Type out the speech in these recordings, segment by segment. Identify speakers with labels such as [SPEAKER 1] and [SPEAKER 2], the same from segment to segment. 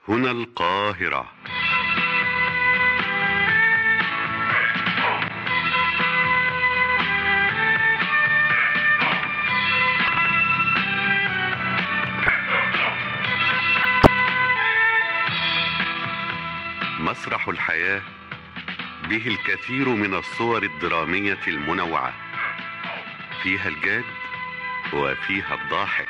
[SPEAKER 1] هنا القاهرة مسرح الحياة به الكثير من الصور الدرامية المنوعة فيها الجاد وفيها الضاحك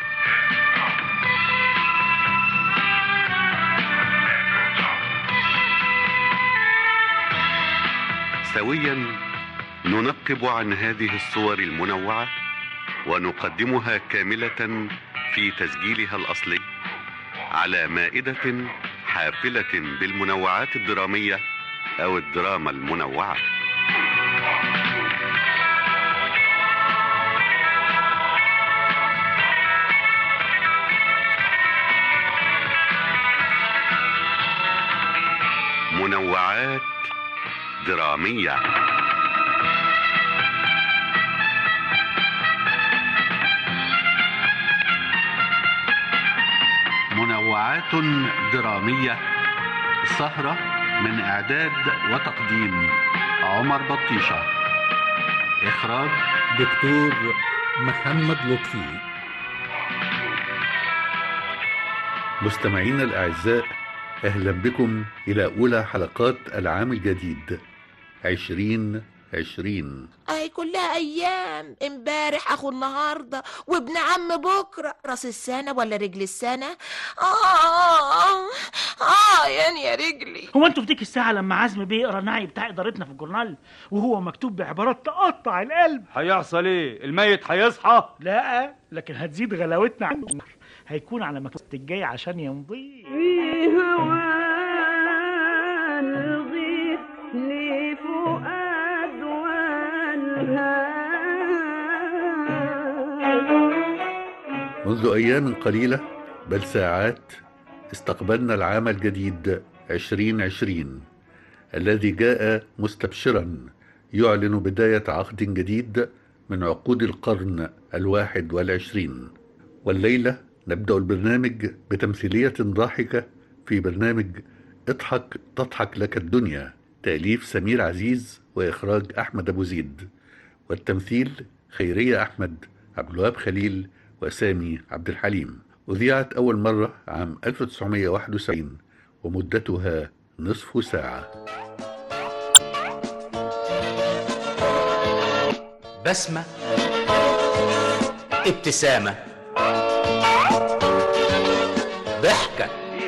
[SPEAKER 1] سويا ننقب عن هذه الصور المنوعة ونقدمها كاملة في تسجيلها الأصلي على مائدة حافلة بالمنوعات الدرامية أو الدراما المنوعة منوعات درامية منوعات درامية سهرة من إعداد وتقديم عمر بطيشة إخراج
[SPEAKER 2] دكتور محمد لطفي
[SPEAKER 3] مستمعينا الأعزاء أهلا بكم إلى أولى حلقات العام الجديد عشرين عشرين
[SPEAKER 4] اهي كلها ايام امبارح اخو النهارده وابن عم بكره راس السنه ولا رجل السنه اه اه, آه يعني يا رجلي
[SPEAKER 5] هو انتوا في ديك الساعة لما عزمي بيقرا النعي بتاع ادارتنا في الجورنال وهو مكتوب بعبارات تقطع القلب
[SPEAKER 6] هيحصل ايه الميت هيصحى
[SPEAKER 5] لا لكن هتزيد غلاوتنا عنه هيكون على مكتوب الجاي عشان يمضي
[SPEAKER 7] في هوان رضيت لفؤاد والهام
[SPEAKER 3] منذ أيام قليلة بل ساعات استقبلنا العام الجديد عشرين عشرين الذي جاء مستبشرا يعلن بداية عقد جديد من عقود القرن الواحد والعشرين والليلة نبدأ البرنامج بتمثيلية ضاحكة في برنامج اضحك تضحك لك الدنيا تأليف سمير عزيز وإخراج أحمد أبو زيد والتمثيل خيرية أحمد عبد الوهاب خليل وسامي عبد الحليم أذيعت أول مرة عام 1971 ومدتها نصف ساعة
[SPEAKER 8] بسمة ابتسامة ضحكة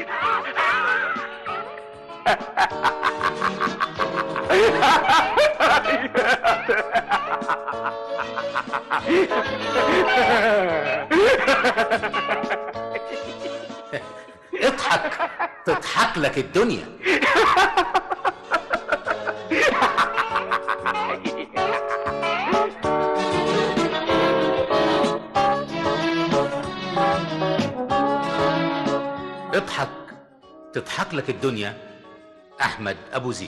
[SPEAKER 8] اضحك تضحك لك الدنيا اضحك تضحك لك الدنيا احمد ابو زيد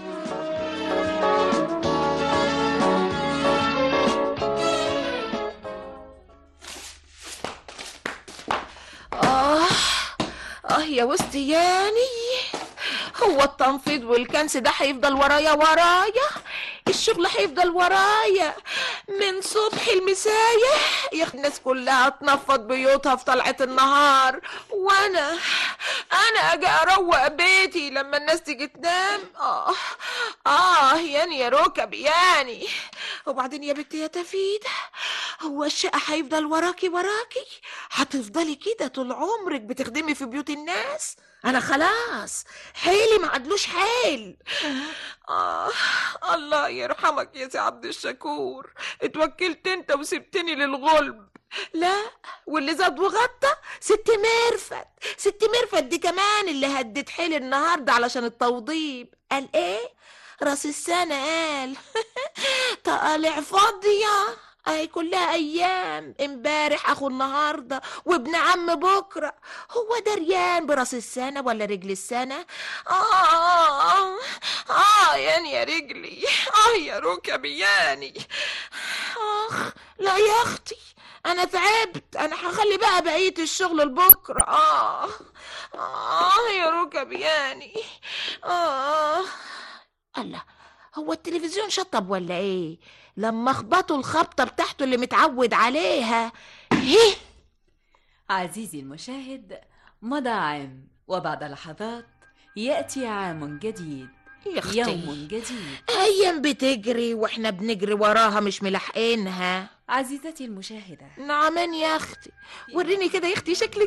[SPEAKER 4] اه اه يا وسطياني هو التنفيض والكنس ده هيفضل ورايا ورايا الشغل هيفضل ورايا من صبح المساية يا أخي الناس كلها تنفض بيوتها في طلعة النهار وانا انا اجي اروق بيتي لما الناس تيجي تنام اه اه يعني يا ركب يعني وبعدين يا بنتي يا تفيدة هو الشقة هيفضل وراكي وراكي هتفضلي كده طول عمرك بتخدمي في بيوت الناس انا خلاص حيلي ما عدلوش حيل آه الله يرحمك يا سي عبد الشكور اتوكلت انت وسبتني للغلب لا واللي زاد وغطى ست ميرفت ست ميرفت دي كمان اللي هدت حيلي النهارده علشان التوضيب قال ايه راس السنة قال طالع فاضية اهي كلها ايام امبارح اخو النهارده وابن عم بكره هو دريان براس السنه ولا رجل السنه اه اه اه يعني يا رجلي اه يا ركبي يعني اخ لا يا اختي انا تعبت انا هخلي بقى بقيه الشغل لبكره اه اه يا الركب يعني اه الله هو التلفزيون شطب ولا ايه لما اخبطوا الخبطه بتاعته اللي متعود عليها هيه
[SPEAKER 9] عزيزي المشاهد مضى عام وبعد لحظات يأتي عام جديد
[SPEAKER 4] يا اختي
[SPEAKER 9] يوم جديد
[SPEAKER 4] ايام بتجري واحنا بنجري وراها مش ملاحقينها
[SPEAKER 9] عزيزتي المشاهدة
[SPEAKER 4] نعمان يا اختي وريني كده يا اختي شكلك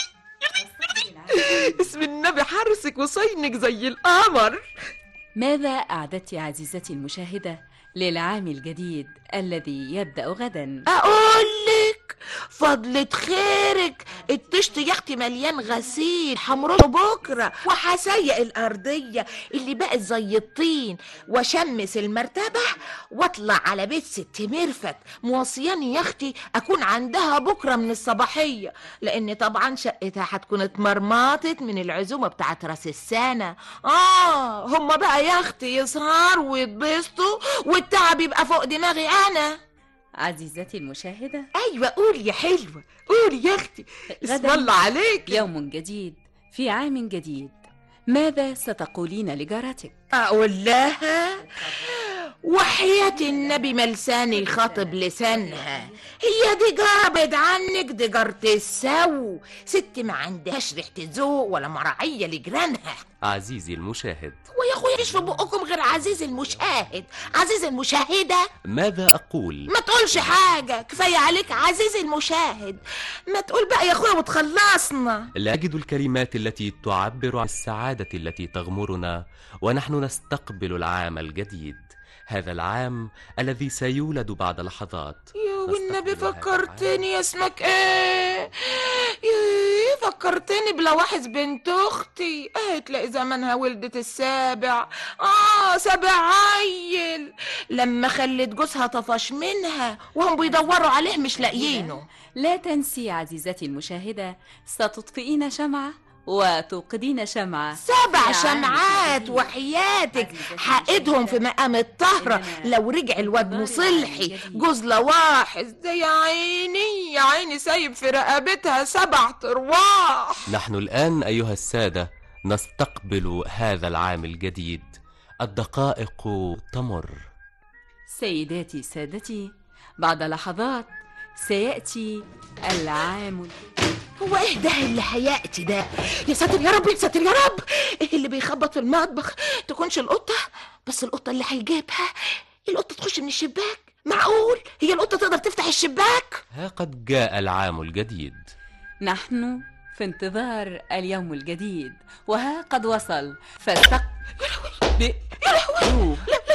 [SPEAKER 4] اسم النبي حرسك وصينك زي القمر
[SPEAKER 9] ماذا أعددت عزيزتي المشاهدة للعام الجديد الذي يبدأ غدا
[SPEAKER 4] اقولك فضلة خيرك الطشت يا اختي مليان غسيل حمرته بكره وهسيق الارضيه اللي بقت زي الطين واشمس المرتبه واطلع على بيت ست مرفت موصياني يا اختي اكون عندها بكره من الصباحيه لان طبعا شقتها هتكون اتمرمطت من العزومه بتاعت راس السنه اه هما بقى يا اختي يسهروا ويتبسطوا والتعب يبقى فوق دماغي انا
[SPEAKER 9] عزيزتي المشاهدة
[SPEAKER 4] ايوه قولي يا حلوه قولي يا اختي اسم
[SPEAKER 9] غداً
[SPEAKER 4] الله عليك
[SPEAKER 9] يوم جديد في عام جديد ماذا ستقولين لجارتك
[SPEAKER 4] اقول لها وحياة النبي ملساني خاطب لسانها هي دي جابت عنك دي جارة السو ست ما عندهاش ريحة ذوق ولا مراعية لجيرانها
[SPEAKER 10] عزيزي المشاهد
[SPEAKER 4] ويا اخويا مش في بقكم غير عزيز المشاهد عزيز المشاهدة
[SPEAKER 10] ماذا أقول؟
[SPEAKER 4] ما تقولش حاجة كفاية عليك عزيز المشاهد ما تقول بقى يا اخويا وتخلصنا
[SPEAKER 10] لا أجد الكلمات التي تعبر عن السعادة التي تغمرنا ونحن نستقبل العام الجديد هذا العام الذي سيولد بعد لحظات
[SPEAKER 4] يا والنبي
[SPEAKER 10] نستقبل هذا
[SPEAKER 4] فكرتني يا اسمك ايه يا فكرتني بلواحظ بنت اختي ايه تلاقي زمانها ولدت السابع اه سابع عيل لما خلت جوزها طفش منها وهم بيدوروا عليه مش لاقيينه
[SPEAKER 9] لا تنسي عزيزتي المشاهدة ستطفئين شمعة وتوقدين شمعة
[SPEAKER 4] سبع
[SPEAKER 9] يا عم
[SPEAKER 4] شمعات
[SPEAKER 9] جديد.
[SPEAKER 4] وحياتك
[SPEAKER 9] عزيزتي
[SPEAKER 4] حقدهم
[SPEAKER 9] المشاهدة.
[SPEAKER 4] في مقام الطهرة
[SPEAKER 9] إننا
[SPEAKER 4] لو رجع الواد
[SPEAKER 9] انتظار
[SPEAKER 4] مصلحي
[SPEAKER 9] العام الجديد.
[SPEAKER 4] جوز لواحظ ده يا عيني يا عيني سايب في رقبتها سبع ارواح
[SPEAKER 10] نحن الآن أيها السادة نستقبل هذا العام الجديد الدقائق تمر
[SPEAKER 9] سيداتي سادتي بعد لحظات سيأتي العام الجديد.
[SPEAKER 4] هو ايه ده اللي هيأتي ده يا ساتر يا رب يا ساتر يا رب ايه اللي بيخبط في المطبخ تكونش القطة بس القطة اللي هيجيبها القطة تخش من الشباك معقول هي القطة تقدر تفتح الشباك
[SPEAKER 10] ها قد جاء العام الجديد
[SPEAKER 9] نحن في اليوم الجديد وها قد وصل فاستق ب... أوه.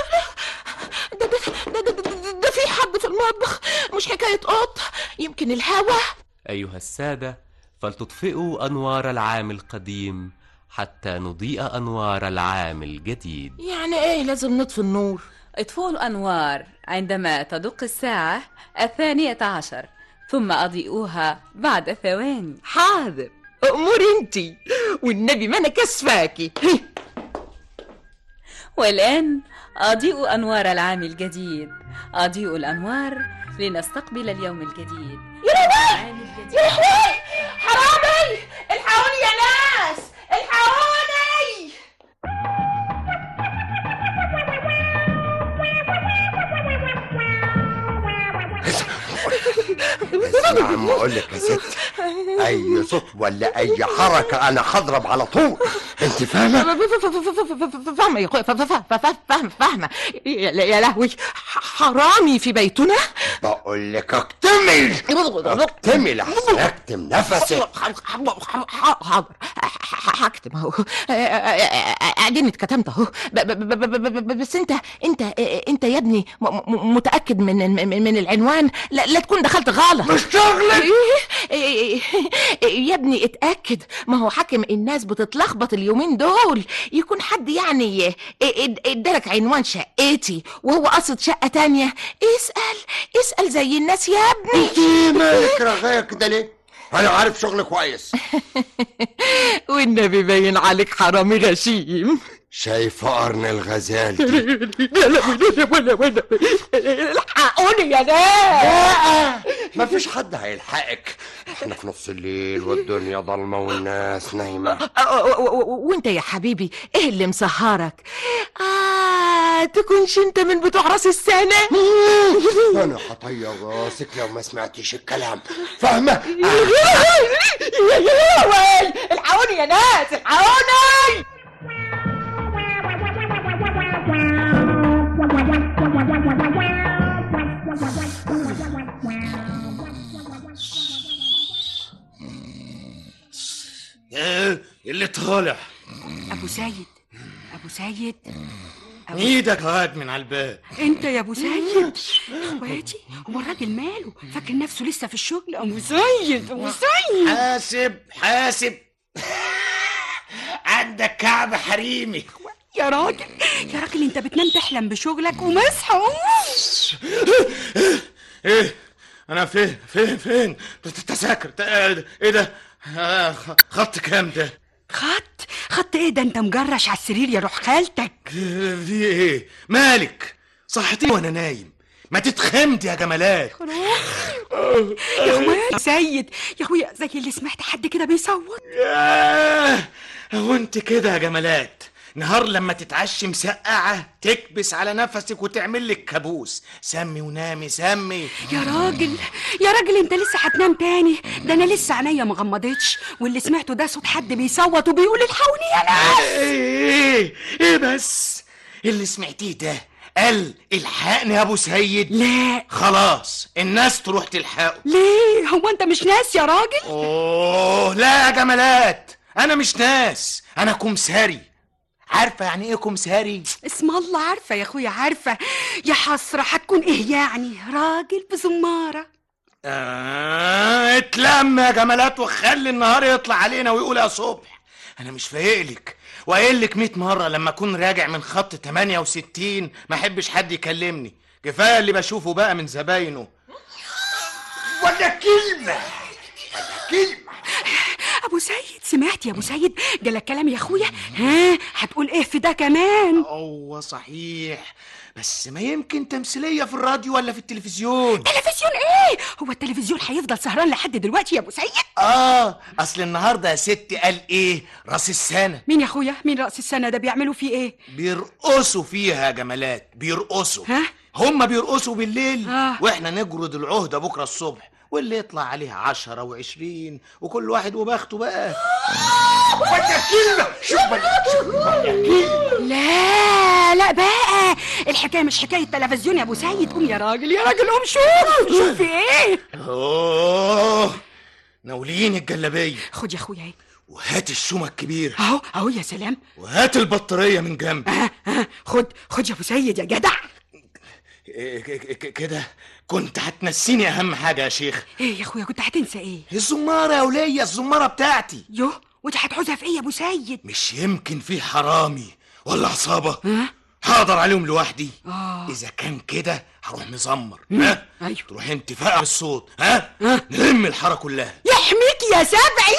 [SPEAKER 4] ده ده ده ده, ده, ده, ده في حد في المطبخ مش حكاية قط يمكن الهوا
[SPEAKER 10] أيها السادة فلتطفئوا أنوار العام القديم حتى نضيء أنوار العام الجديد
[SPEAKER 4] يعني ايه لازم نطفي النور
[SPEAKER 9] اطفئوا الأنوار عندما تدق الساعة الثانية عشر ثم أضيئوها بعد ثواني
[SPEAKER 4] حاضر اموري انتي والنبي ما انا كسفاكي
[SPEAKER 9] والآن أضيئوا أنوار العام الجديد أضيئوا الأنوار لنستقبل اليوم الجديد
[SPEAKER 4] يا لهوي
[SPEAKER 9] العام الجديد
[SPEAKER 4] يا لهوي حرامي الحقوني يا ناس الحقوني
[SPEAKER 11] اسمع عم اقول لك يا ست اي صوت ولا اي حركه انا هضرب على طول انت فاهمه
[SPEAKER 4] فاهمة يا اخويا فاهمة فاهمة يا يا لهوي حرامي في بيتنا
[SPEAKER 11] بقول لك اكتمل اكتمل احسن اكتم نفسك
[SPEAKER 4] حاضر هكتم اهو اديني اتكتمت اهو ب- ب- ب- ب- ب- ب- بس انت انت انت يا ابني م- م- متاكد من من من العنوان لا, لا تكون دخلت غلط
[SPEAKER 11] مش شغلك
[SPEAKER 4] يا ابني اتاكد ما هو حاكم الناس بتتلخبط اليومين دول يكون حد يعني اد- ادالك عنوان شقتي وهو قصد شقه تانية اسال اسال زي الناس يا ابني
[SPEAKER 11] انت مالك رغايه كده ليه انا عارف شغل كويس
[SPEAKER 4] والنبي باين عليك حرامي غشيم
[SPEAKER 11] شايف قرن الغزال دي
[SPEAKER 4] الحقوني يا ناس
[SPEAKER 11] لا مفيش حد هيلحقك احنا في نص الليل والدنيا ضلمه والناس نايمه
[SPEAKER 4] وانت يا حبيبي ايه اللي مسهرك آه تكونش انت من بتوع راس السنة
[SPEAKER 11] انا هطير راسك لو ما سمعتيش الكلام فاهمه
[SPEAKER 4] يا ويل الحقوني يا ناس الحقوني
[SPEAKER 12] ايه اللي طالع
[SPEAKER 13] ابو سيد ابو سيد أبو...
[SPEAKER 12] ايدك هات من على الباب
[SPEAKER 13] انت يا ابو سيد اخواتي هو الراجل ماله فاكر نفسه لسه في الشغل ابو سيد ابو سيد
[SPEAKER 12] حاسب حاسب عندك كعب حريمي
[SPEAKER 13] يا راجل يا راجل انت بتنام تحلم بشغلك ومصحى
[SPEAKER 12] ايه انا فين فين فين تذاكر ايه ده آه، خط كام ده
[SPEAKER 13] خط خط ايه ده انت مجرش على السرير يا روح خالتك
[SPEAKER 12] في ايه مالك صحتي وانا نايم ما تتخمد يا جمالات
[SPEAKER 13] يا اخويا سيد يا اخويا زي اللي سمعت حد كده بيصوت
[SPEAKER 12] ياه هو انت كده يا جمالات نهار لما تتعشي مسقعة تكبس على نفسك وتعمل لك كابوس سمي ونامي سمي
[SPEAKER 13] يا راجل يا راجل انت لسه هتنام تاني ده انا لسه عينيا ما غمضتش واللي سمعته ده صوت حد بيصوت وبيقول الحقوني يا ناس
[SPEAKER 12] ايه ايه بس اللي سمعتيه ده قال الحقني يا ابو سيد
[SPEAKER 13] لا
[SPEAKER 12] خلاص الناس تروح تلحقه
[SPEAKER 13] ليه هو انت مش ناس يا راجل
[SPEAKER 12] اوه لا يا جمالات انا مش ناس انا كمساري عارفة يعني ايه كمساري؟
[SPEAKER 13] اسم الله عارفة يا اخويا عارفة يا حسرة هتكون ايه يعني راجل بزمارة
[SPEAKER 12] آه اتلم يا جمالات وخلي النهار يطلع علينا ويقول يا صبح انا مش فايقلك وقايل لك 100 مرة لما اكون راجع من خط 68 ما احبش حد يكلمني كفاية اللي بشوفه بقى من زباينه
[SPEAKER 11] ولا كلمة ولا كلمة
[SPEAKER 13] ابو سيد سمعت يا ابو سيد جالك كلام يا اخويا ها هتقول ايه في ده كمان
[SPEAKER 12] هو صحيح بس ما يمكن تمثيلية في الراديو ولا في التلفزيون
[SPEAKER 13] تلفزيون ايه هو التلفزيون هيفضل سهران لحد دلوقتي يا ابو سيد
[SPEAKER 12] اه اصل النهارده يا ستي قال ايه راس السنة
[SPEAKER 13] مين يا اخويا مين راس السنة ده بيعملوا فيه ايه
[SPEAKER 12] بيرقصوا فيها يا جمالات بيرقصوا
[SPEAKER 13] ها
[SPEAKER 12] هم بيرقصوا بالليل
[SPEAKER 13] آه.
[SPEAKER 12] واحنا نجرد العهدة بكرة الصبح واللي يطلع عليه عشرة وعشرين وكل واحد وبخته بقى
[SPEAKER 11] ولا كلمة شوف ولا شوف ولا كلمة
[SPEAKER 13] لا لا بقى الحكايه مش حكايه تلفزيون يا ابو سيد قوم يا راجل يا راجل قوم شوف شوف في ايه
[SPEAKER 12] اوه ناولين الجلابية
[SPEAKER 13] خد يا اخويا اهي
[SPEAKER 12] وهات الشومة الكبير
[SPEAKER 13] اهو اهو يا سلام
[SPEAKER 12] وهات البطارية من جنب
[SPEAKER 13] ها ها خد خد يا ابو سيد يا جدع
[SPEAKER 12] إيه ك- ك- كده كنت هتنسيني اهم حاجة يا شيخ
[SPEAKER 13] ايه يا اخويا كنت هتنسى ايه
[SPEAKER 12] الزمارة يا ولية الزمارة بتاعتي
[SPEAKER 13] يوه ودي هتعوزها في ايه يا ابو سيد
[SPEAKER 12] مش يمكن في حرامي ولا عصابة
[SPEAKER 13] ها
[SPEAKER 12] هقدر عليهم لوحدي
[SPEAKER 13] اه
[SPEAKER 12] إذا كان كده هروح مزمر ها
[SPEAKER 13] ايوه
[SPEAKER 12] تروح انت فاقع بالصوت ها
[SPEAKER 13] ها
[SPEAKER 12] نلم الحارة كلها
[SPEAKER 13] يحميك يا سبعي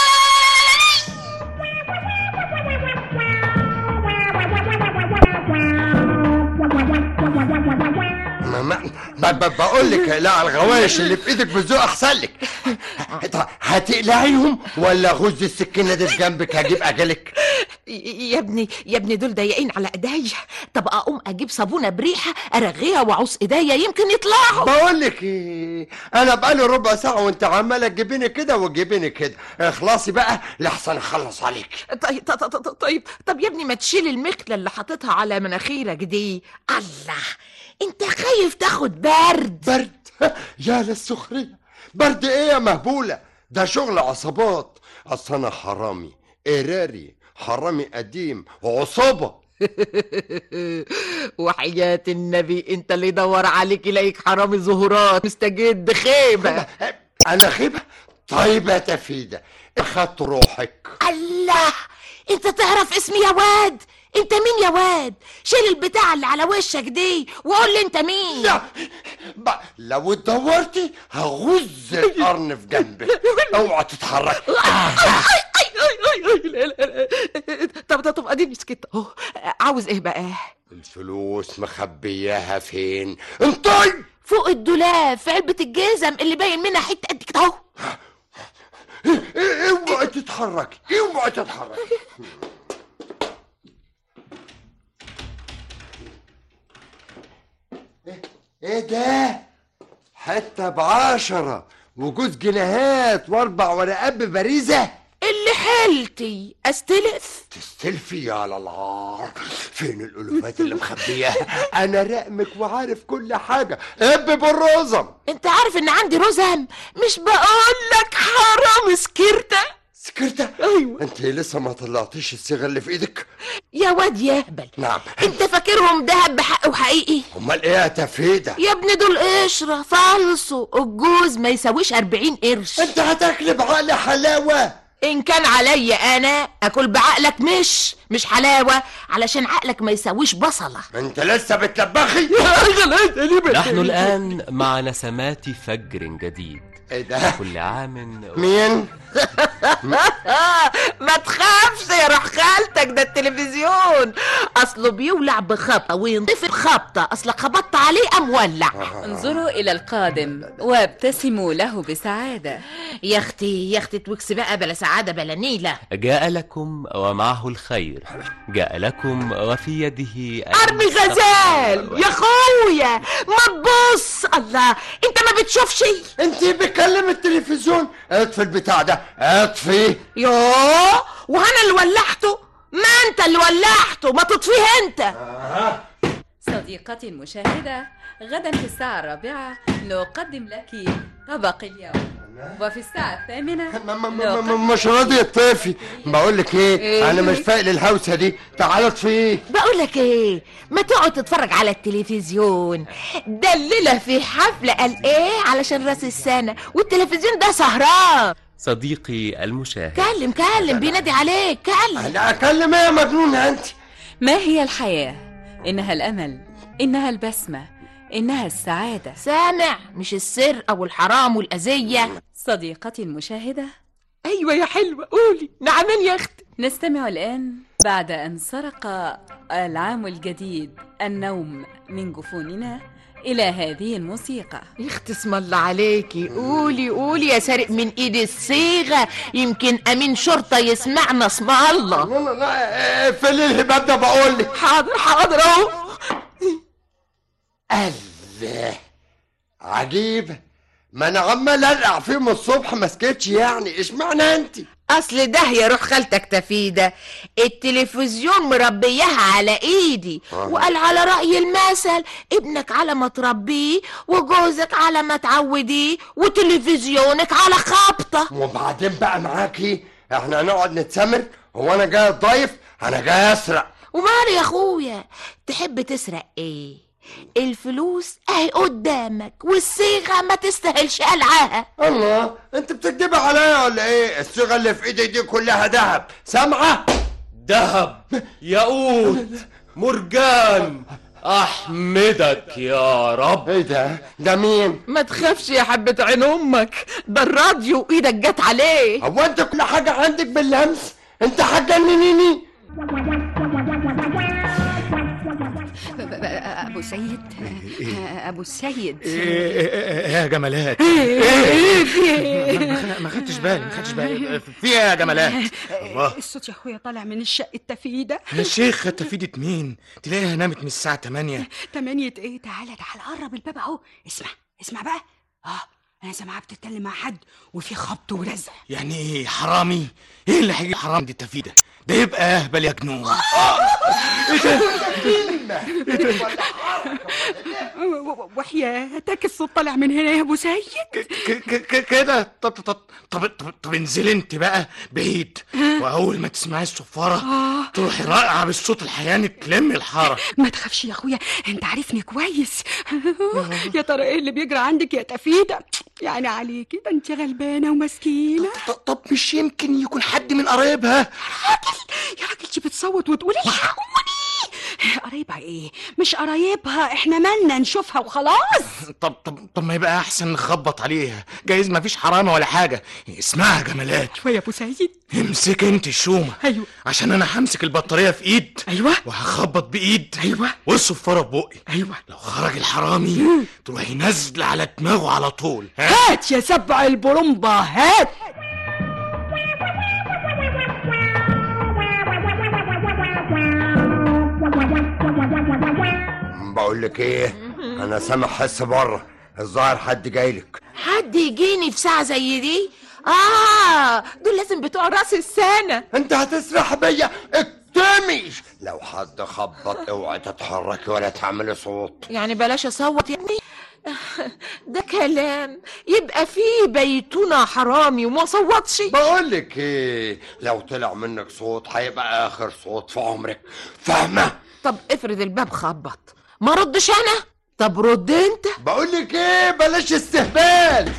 [SPEAKER 11] ما ما ب- ب- بقول لك لا الغوايش اللي في ايدك بالذوق احسن لك طب هتقلعيهم ولا غز السكينه دي في جنبك هجيب اجلك
[SPEAKER 4] يا ابني يا ابني دول ضيقين على ايديا طب اقوم اجيب صابونه بريحه ارغيها واعوص ايديا يمكن يطلعوا
[SPEAKER 11] بقول لك ايه انا بقالي ربع ساعه وانت عماله تجيبيني كده وتجيبيني كده اخلصي بقى لحسن اخلص عليك
[SPEAKER 4] طيب طيب طيب طيب طب يا ابني ما تشيل المخله اللي حاططها على مناخيرك دي الله انت خايف تاخد برد
[SPEAKER 11] برد يا للسخريه برد ايه يا مهبوله ده شغل عصابات اصل انا حرامي قراري حرامي قديم وعصابه
[SPEAKER 4] وحياة النبي انت اللي يدور عليك يلاقيك حرامي زهورات مستجد خيبة
[SPEAKER 11] انا خيبه طيب يا تفيده اخدت روحك
[SPEAKER 4] الله انت تعرف اسمي يا واد انت مين يا واد شيل البتاع اللي على وشك دي وقول لي انت مين
[SPEAKER 11] لا ب- لو اتدورتي هغز القرن في جنبك اوعى تتحرك
[SPEAKER 4] اي اي اي اي لا لا لا طب طب طب اديني سكت اهو عاوز ايه بقى
[SPEAKER 11] الفلوس مخبياها فين انطي
[SPEAKER 4] فوق الدولاب في علبة الجزم اللي باين منها حتة قد كده اهو
[SPEAKER 11] اوعي تتحركي اوعي تتحركي إيه- ايه ده حتى بعشرة وجوز جنيهات واربع ورقات ببريزة
[SPEAKER 4] اللي حالتي استلف
[SPEAKER 11] تستلفي يا الله فين الالوفات اللي مخبياها انا رقمك وعارف كل حاجة اب بالرزم
[SPEAKER 4] انت عارف ان عندي رزم مش بقولك حرام سكرتة
[SPEAKER 11] سكرتة
[SPEAKER 4] ايوه
[SPEAKER 11] انت لسه ما طلعتيش الصيغة اللي في ايدك
[SPEAKER 4] يا واد يهبل
[SPEAKER 11] نعم
[SPEAKER 4] انت فاكرهم دهب بحق وحقيقي
[SPEAKER 11] امال ايه يا تفيدة
[SPEAKER 4] يا ابني دول قشرة فالصوا الجوز ما يساويش 40 قرش
[SPEAKER 11] انت هتاكل بعقل حلاوة
[SPEAKER 4] ان كان عليا انا اكل بعقلك مش مش حلاوة علشان عقلك ما يساويش بصلة
[SPEAKER 11] انت لسه بتلبخي
[SPEAKER 10] نحن الآن مع نسمات فجر جديد
[SPEAKER 11] ايه ده
[SPEAKER 10] كل عام
[SPEAKER 11] مين
[SPEAKER 4] ما تخافش يا روح خالتك ده التلفزيون اصله بيولع بخبطه وينطفي بخبطه اصلك خبطت عليه ام ولع
[SPEAKER 9] انظروا إلى القادم وابتسموا له بسعادة
[SPEAKER 4] يا اختي يا اختي توكس بقى بلا سعاده بلا نيله
[SPEAKER 10] جاء لكم ومعه الخير جاء لكم وفي يده
[SPEAKER 4] ارمي غزال يا اخويا ما تبص الله انت ما بتشوفش
[SPEAKER 11] انت بتكلم التلفزيون اطفي البتاع ده اطفي
[SPEAKER 4] يوه وانا اللي ولعته ما انت اللي ولعته ما تطفيه انت
[SPEAKER 9] صديقتي المشاهدة غدا في الساعة الرابعة نقدم لك طبق اليوم وفي الساعة الثامنة
[SPEAKER 11] م- مش راضي يطفي بقول لك ايه انا مش فايق للهوسه دي تعالى اطفيه
[SPEAKER 4] بقول لك ايه ما تقعد تتفرج على التلفزيون ده الليله في حفله قال ايه علشان راس السنه والتلفزيون ده سهران
[SPEAKER 10] صديقي المشاهد
[SPEAKER 4] كلم كلم بينادي عليك كلم
[SPEAKER 11] انا اكلم ايه يا مجنونه انت
[SPEAKER 9] ما هي الحياة؟ إنها الأمل إنها البسمة إنها السعادة
[SPEAKER 4] سامع مش السرقه والحرام والاذيه
[SPEAKER 9] صديقتي المشاهدة
[SPEAKER 4] ايوه يا حلوه قولي نعمان يا اختي
[SPEAKER 9] نستمع الآن بعد أن سرق العام الجديد النوم من جفوننا إلى هذه الموسيقى
[SPEAKER 4] يا اختي اسم الله عليكي قولي قولي يا سارق من ايد الصيغه يمكن امين شرطه يسمعنا اسم الله
[SPEAKER 11] لا لا لا اقفلي الهباب ده بقول لك
[SPEAKER 4] حاضر حاضر اهو
[SPEAKER 11] الله عجيب ما انا عمال ارقع فيه من الصبح ما سكتش يعني اشمعنى انت
[SPEAKER 4] اصل ده يا روح خالتك تفيدة التلفزيون مربيها على ايدي
[SPEAKER 11] آه.
[SPEAKER 4] وقال على رأي المثل ابنك على ما تربيه وجوزك على ما تعوديه وتلفزيونك على خبطة
[SPEAKER 11] وبعدين بقى معاكي احنا هنقعد نتسمر هو انا جاي ضيف انا جاي اسرق
[SPEAKER 4] ومالي يا اخويا تحب تسرق ايه الفلوس اهي قدامك والصيغة ما تستاهلش قلعها
[SPEAKER 11] الله انت بتكدبي عليا ولا ايه الصيغه اللي في ايدي دي كلها ذهب سامعه
[SPEAKER 10] ذهب ياقوت مرجان احمدك يا رب
[SPEAKER 11] ايه ده ده مين
[SPEAKER 4] ما تخافش يا حبة عين امك ده الراديو ايدك جت عليه
[SPEAKER 11] هو انت كل حاجه عندك باللمس انت هتجننيني
[SPEAKER 13] ابو سيد ابو السيد
[SPEAKER 12] ايه يا جمالات
[SPEAKER 13] إيه، إيه، في إيه؟
[SPEAKER 12] ما- ما خدتش بالي ما خدتش بالي في ايه يا جمالات الله
[SPEAKER 13] الصوت يا اخويا طالع من الشقه التفيده
[SPEAKER 12] يا شيخ تفيدة مين تلاقيها نامت من الساعة 8
[SPEAKER 13] تمانية ايه تعالى تعالى قرب الباب اهو اسمع اسمع بقى اه انا سامعاها بتتكلم مع حد وفي خبط ورزع
[SPEAKER 12] يعني ايه حرامي ايه اللي هيجي حرام دي تفيدة ده يبقى اهبل يا جنون
[SPEAKER 13] وحياتك الصوت طالع من هنا يا ابو سيد
[SPEAKER 12] ك- ك- ك- كده طب طب طب طب طب انزلي انت بقى بعيد واول ما تسمعي الصفارة تروحي راقعة بالصوت الحياني تلمي الحارة
[SPEAKER 13] ما تخافش يا اخويا انت عارفني كويس يا ترى ايه اللي بيجرى عندك يا تفيده يعني عليكي ده انت غلبانه ومسكينه
[SPEAKER 12] طب مش يمكن يكون حد من قرايبها
[SPEAKER 13] يا راجل دي بتصوت وتقول الحقوني قرايبها ايه مش قرايبها احنا مالنا نشوفها وخلاص
[SPEAKER 12] طب طب طب ما يبقى احسن نخبط عليها جايز ما فيش حرامه ولا حاجه اسمعها يا جمالات
[SPEAKER 13] شويه يا ابو سيد
[SPEAKER 12] امسك انت الشومه
[SPEAKER 13] ايوه
[SPEAKER 12] عشان انا همسك البطاريه في ايد
[SPEAKER 13] ايوه
[SPEAKER 12] وهخبط بايد
[SPEAKER 13] ايوه
[SPEAKER 12] والصفاره ببقي
[SPEAKER 13] ايوه
[SPEAKER 12] لو خرج الحرامي تروحي نازله على دماغه على طول ها؟
[SPEAKER 13] هات يا سبع البرمبة هات
[SPEAKER 11] بقول لك ايه انا سامع حس بره الظاهر حد جايلك
[SPEAKER 4] حد يجيني في ساعة زي دي اه دول لازم بتوع راس السنة
[SPEAKER 11] انت هتسرح بيا اكتمي لو حد خبط اوعي تتحركي ولا تعملي صوت
[SPEAKER 4] يعني بلاش اصوت يعني ده كلام يبقى فيه بيتنا حرامي وما صوتش
[SPEAKER 11] بقول لك ايه لو طلع منك صوت هيبقى اخر صوت في عمرك فاهمه
[SPEAKER 4] طب افرض الباب خبط ما ردش انا طب رد انت
[SPEAKER 11] بقول لك ايه بلاش استهبال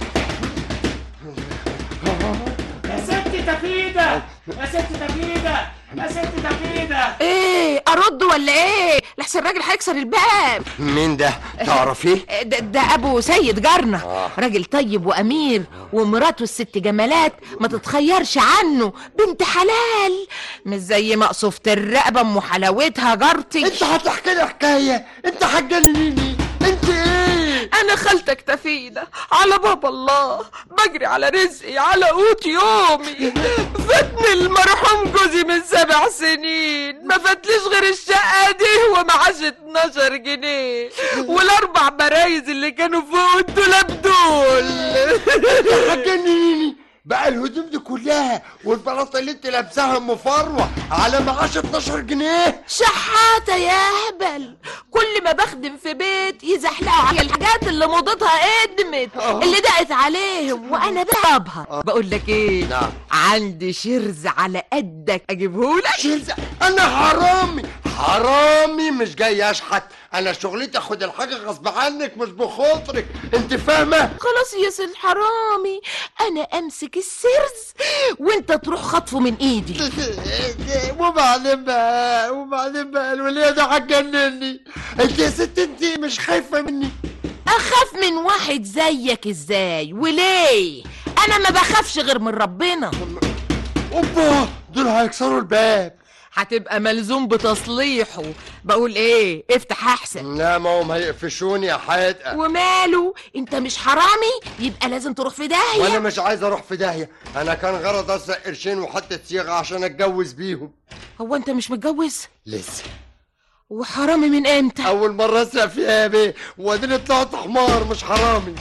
[SPEAKER 5] يا ست تفيدة يا ست تفيدة يا ست تفيدة
[SPEAKER 4] ايه ارد ولا ايه لحسن الراجل هيكسر الباب
[SPEAKER 11] مين ده تعرفيه
[SPEAKER 4] ده, ده ابو سيد جارنا
[SPEAKER 11] آه.
[SPEAKER 4] راجل طيب وامير ومراته الست جمالات ما تتخيرش عنه بنت حلال مش زي مقصوفة الرقبة ام حلاوتها جارتي
[SPEAKER 11] انت هتحكي لي حكايه انت هتجننيني انت ايه
[SPEAKER 4] انا خالتك تفيدة على باب الله بجري على رزقي على قوت يومي فاتني المرحوم جوزي من سبع سنين ما فاتليش غير الشقة دي ومعاش 12 جنيه والاربع برايز اللي كانوا فوق الدولاب دول
[SPEAKER 11] انت هتجننيني بقى الهدوم دي كلها والبلاطه اللي انت لابساها مفروه على معاش 12 جنيه
[SPEAKER 4] شحاتة يا هبل كل ما بخدم في بيت يزحلقوا على الحاجات اللي موضتها قدمت اللي دقت عليهم وانا بابها بقول لك ايه
[SPEAKER 11] نعم.
[SPEAKER 4] عندي شرز على قدك اجيبهولك
[SPEAKER 11] شيلز انا حرامي حرامي مش جاي اشحت انا شغلتي اخد الحاجه غصب عنك مش بخاطرك انت فاهمه
[SPEAKER 4] خلاص يا سيد حرامي انا امسك السرز وانت تروح خطفه من ايدي
[SPEAKER 11] وبعدين بقى وبعدين بقى الوليه ده هتجنني انت يا ست انت مش خايفه مني
[SPEAKER 4] اخاف من واحد زيك ازاي وليه انا ما بخافش غير من ربنا
[SPEAKER 11] اوبا دول هيكسروا الباب
[SPEAKER 4] هتبقى ملزوم بتصليحه بقول ايه افتح احسن
[SPEAKER 11] لا ما هم هيقفشوني يا حاتقه
[SPEAKER 4] وماله انت مش حرامي يبقى لازم تروح في داهيه
[SPEAKER 11] وانا مش عايز اروح في داهيه انا كان غرض اسرق قرشين وحتى صيغه عشان اتجوز بيهم
[SPEAKER 4] هو انت مش متجوز
[SPEAKER 11] لسه
[SPEAKER 4] وحرامي من امتى
[SPEAKER 11] اول مره اسرق فيها يا بيه واديني طلعت حمار مش حرامي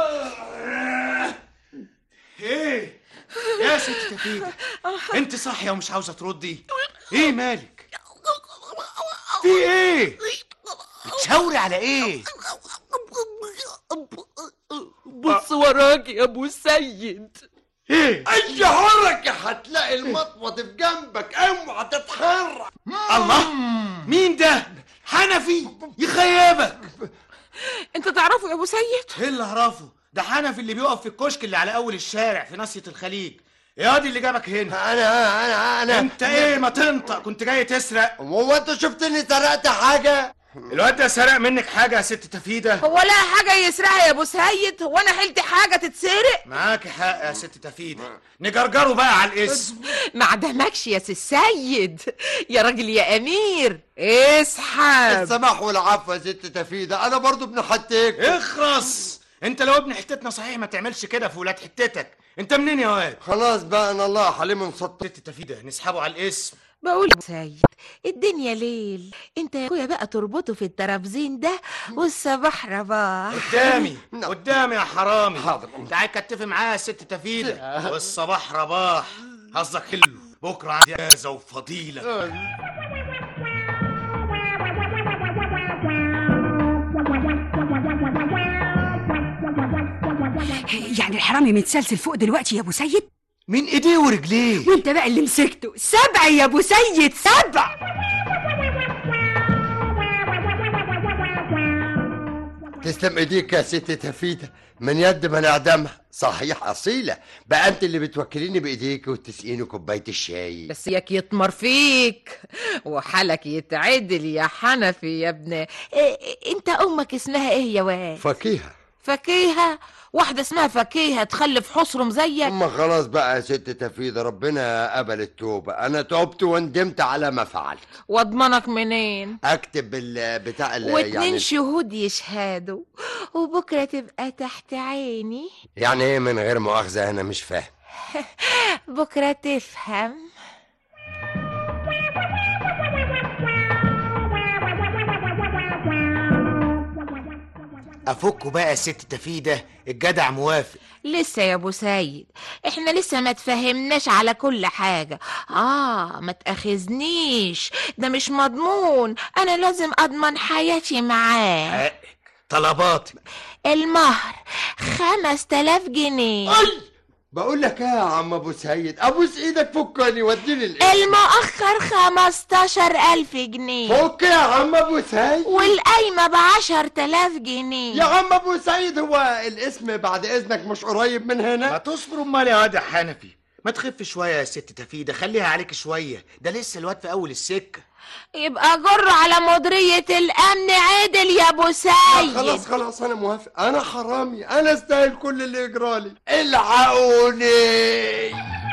[SPEAKER 12] ايه يا ست تفيدة انت صاحية ومش عاوزة تردي ايه مالك في ايه بتشاوري على ايه
[SPEAKER 4] بص وراك يا ابو السيد
[SPEAKER 12] ايه
[SPEAKER 11] اي حركه هتلاقي المطوط في جنبك اوعى تتحرك
[SPEAKER 12] الله مين ده حنفي يخيبك
[SPEAKER 4] انت تعرفه يا ابو سيد
[SPEAKER 12] ايه اللي اعرفه ده حنفي اللي بيقف في الكشك اللي على اول الشارع في ناصية الخليج يا دي اللي جابك هنا
[SPEAKER 11] انا انا انا
[SPEAKER 12] انت ايه ما تنطق كنت جاي تسرق
[SPEAKER 11] هو انت شفتني سرقت حاجه
[SPEAKER 12] الواد ده سرق منك حاجة يا ست تفيدة
[SPEAKER 4] هو لا حاجه يسرقها يا ابو سيد هو انا حلت حاجه تتسرق
[SPEAKER 12] معاك حق يا ست تفيدة نجرجره بقى على الاسم
[SPEAKER 4] ما عدمكش يا سي السيد يا راجل يا امير اسحب
[SPEAKER 11] السماح والعفو يا ست تفيدة انا برضو ابن حتيك
[SPEAKER 12] اخرس انت لو ابن حتتنا صحيح ما تعملش كده في ولاد حتتك انت منين يا واد
[SPEAKER 11] خلاص بقى انا الله حليم انصت
[SPEAKER 12] ست تفيدة نسحبه على الاسم
[SPEAKER 4] بقول يا سيد الدنيا ليل انت يا اخويا بقى تربطه في الترابزين ده والصباح رباح
[SPEAKER 12] قدامي قدامي يا حرامي
[SPEAKER 11] حاضر.
[SPEAKER 12] تعال كتفي معايا يا ست تفيدة والصباح رباح قصدك حلو بكره عندي اجازه وفضيله
[SPEAKER 13] يعني الحرامي متسلسل فوق دلوقتي يا ابو سيد
[SPEAKER 12] من ايديه ورجليه
[SPEAKER 13] وانت بقى اللي مسكته سبع يا ابو سيد سبع
[SPEAKER 11] تسلم ايديك يا ست تفيدة من يد من اعدمها صحيح اصيله بقى انت اللي بتوكليني بايديك وتسقيني كوبايه الشاي
[SPEAKER 4] بس ياك يطمر فيك وحالك يتعدل يا حنفي يا ابن إيه انت امك اسمها ايه يا واد
[SPEAKER 11] فكيهه
[SPEAKER 4] فكيهة واحدة اسمها فكيهة تخلف حصرم زيك
[SPEAKER 11] اما خلاص بقى يا ست تفيدة ربنا قبل التوبة انا تبت وندمت على ما فعلت
[SPEAKER 4] واضمنك منين
[SPEAKER 11] اكتب البتاع اللي
[SPEAKER 4] واتنين
[SPEAKER 11] يعني
[SPEAKER 4] شهود يشهدوا وبكرة تبقى تحت عيني
[SPEAKER 11] يعني ايه من غير مؤاخذة انا مش فاهم
[SPEAKER 4] بكرة تفهم
[SPEAKER 12] افكوا بقى يا ست تفيدة الجدع موافق
[SPEAKER 4] لسه يا ابو سيد احنا لسه ما تفهمناش على كل حاجة اه ما تأخذنيش ده مش مضمون انا لازم اضمن حياتي معاه
[SPEAKER 12] طلبات
[SPEAKER 4] المهر خمس تلاف جنيه
[SPEAKER 11] بقول لك ايه يا عم ابو سيد ابوس ايدك فكني وديني الاسم
[SPEAKER 4] المؤخر خمستاشر ألف جنيه
[SPEAKER 11] فك يا عم ابو سيد
[SPEAKER 4] والقايمة بعشر تلاف جنيه
[SPEAKER 11] يا عم ابو سيد هو الاسم بعد اذنك مش قريب من هنا
[SPEAKER 12] ما تصبر امال يا واد يا حنفي ما تخف شوية يا ست تفيدة خليها عليك شوية ده لسه الواد في أول السكة
[SPEAKER 4] يبقى جر على مديرية الأمن عدل يا أبو
[SPEAKER 11] لا،
[SPEAKER 4] سيد
[SPEAKER 11] خلاص خلاص انا موافق انا حرامي انا استاهل كل اللي يجرالي الحقوني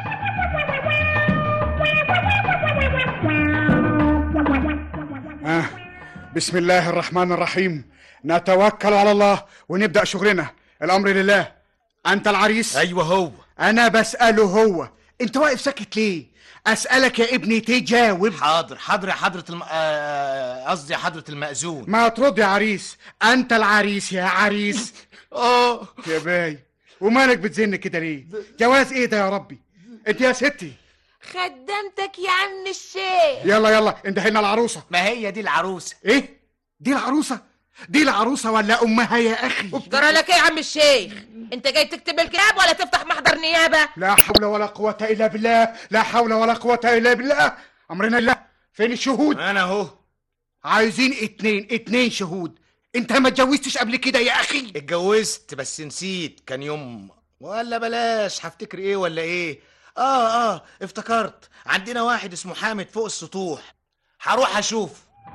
[SPEAKER 14] آه. بسم الله الرحمن الرحيم نتوكل على الله ونبدأ شغلنا الأمر لله أنت العريس
[SPEAKER 12] أيوة هو
[SPEAKER 14] أنا بسأله هو أنت واقف ساكت ليه أسألك يا ابني تجاوب
[SPEAKER 12] حاضر حاضر يا حضرة الم... آه، قصدي يا حضرة المأذون
[SPEAKER 14] ما ترد يا عريس أنت العريس يا عريس
[SPEAKER 11] اه
[SPEAKER 14] يا باي ومالك بتزن كده ليه جواز ايه ده يا ربي انت يا ستي
[SPEAKER 4] خدمتك يا عم الشيخ
[SPEAKER 14] يلا يلا اندهينا العروسة
[SPEAKER 12] ما هي دي العروسة
[SPEAKER 14] ايه دي العروسة دي العروسة ولا أمها يا أخي
[SPEAKER 4] جرى لك ايه يا عم الشيخ انت جاي تكتب الكتاب ولا تفتح محضر نيابة
[SPEAKER 14] لا حول ولا قوة إلا بالله لا حول ولا قوة إلا بالله أمرنا لله فين الشهود
[SPEAKER 12] أنا أهو
[SPEAKER 14] عايزين اتنين اتنين شهود انت ما اتجوزتش قبل كده يا اخي
[SPEAKER 12] اتجوزت بس نسيت كان يوم ولا بلاش هفتكر ايه ولا ايه اه اه افتكرت عندنا واحد اسمه حامد فوق السطوح هروح اشوف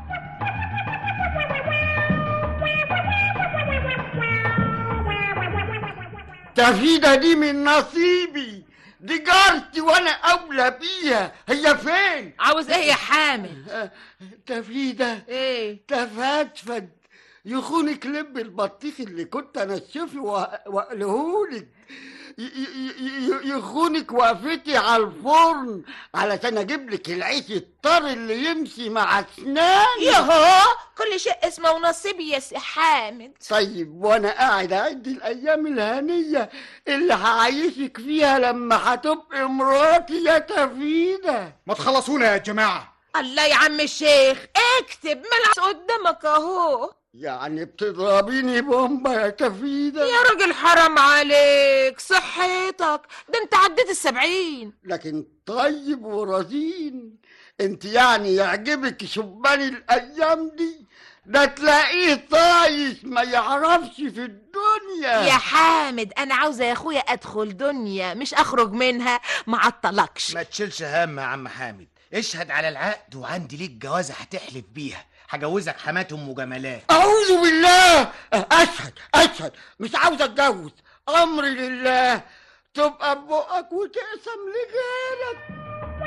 [SPEAKER 11] تفيدة دي من نصيبي دي جارتي وانا اولى بيها هي فين
[SPEAKER 4] عاوز ايه يا حامد
[SPEAKER 11] تفيدة
[SPEAKER 4] ايه
[SPEAKER 11] تفتفت يخونك لب البطيخ اللي كنت انشفه وأ- واقلهولك ي- ي- ي- يخونك وقفتي على الفرن علشان اجيب لك العيش الطري اللي يمشي مع اسناني
[SPEAKER 4] يهو كل شيء اسمه ونصيبي يا سي حامد
[SPEAKER 11] طيب وانا قاعد اعد الايام الهنيه اللي هعيشك فيها لما هتبقي مراتي يا تفيده
[SPEAKER 14] ما تخلصونا يا جماعة
[SPEAKER 4] الله يا عم الشيخ اكتب ملعس قدامك اهو
[SPEAKER 11] يعني بتضربيني بومبا يا تفيده
[SPEAKER 4] يا راجل حرام عليك صحتك ده انت عديت السبعين
[SPEAKER 11] لكن طيب ورزين انت يعني يعجبك شبان الايام دي ده تلاقيه طايش ما يعرفش في الدنيا
[SPEAKER 4] يا حامد انا عاوزه يا اخويا ادخل دنيا مش اخرج منها ما عطلكش
[SPEAKER 12] ما تشيلش هم يا عم حامد اشهد على العقد وعندي ليك جوازة هتحلف بيها هجوزك حمات ام جمالات
[SPEAKER 11] اعوذ بالله اشهد اشهد مش عاوز اتجوز امري لله تبقى ببقك وتقسم لغيرك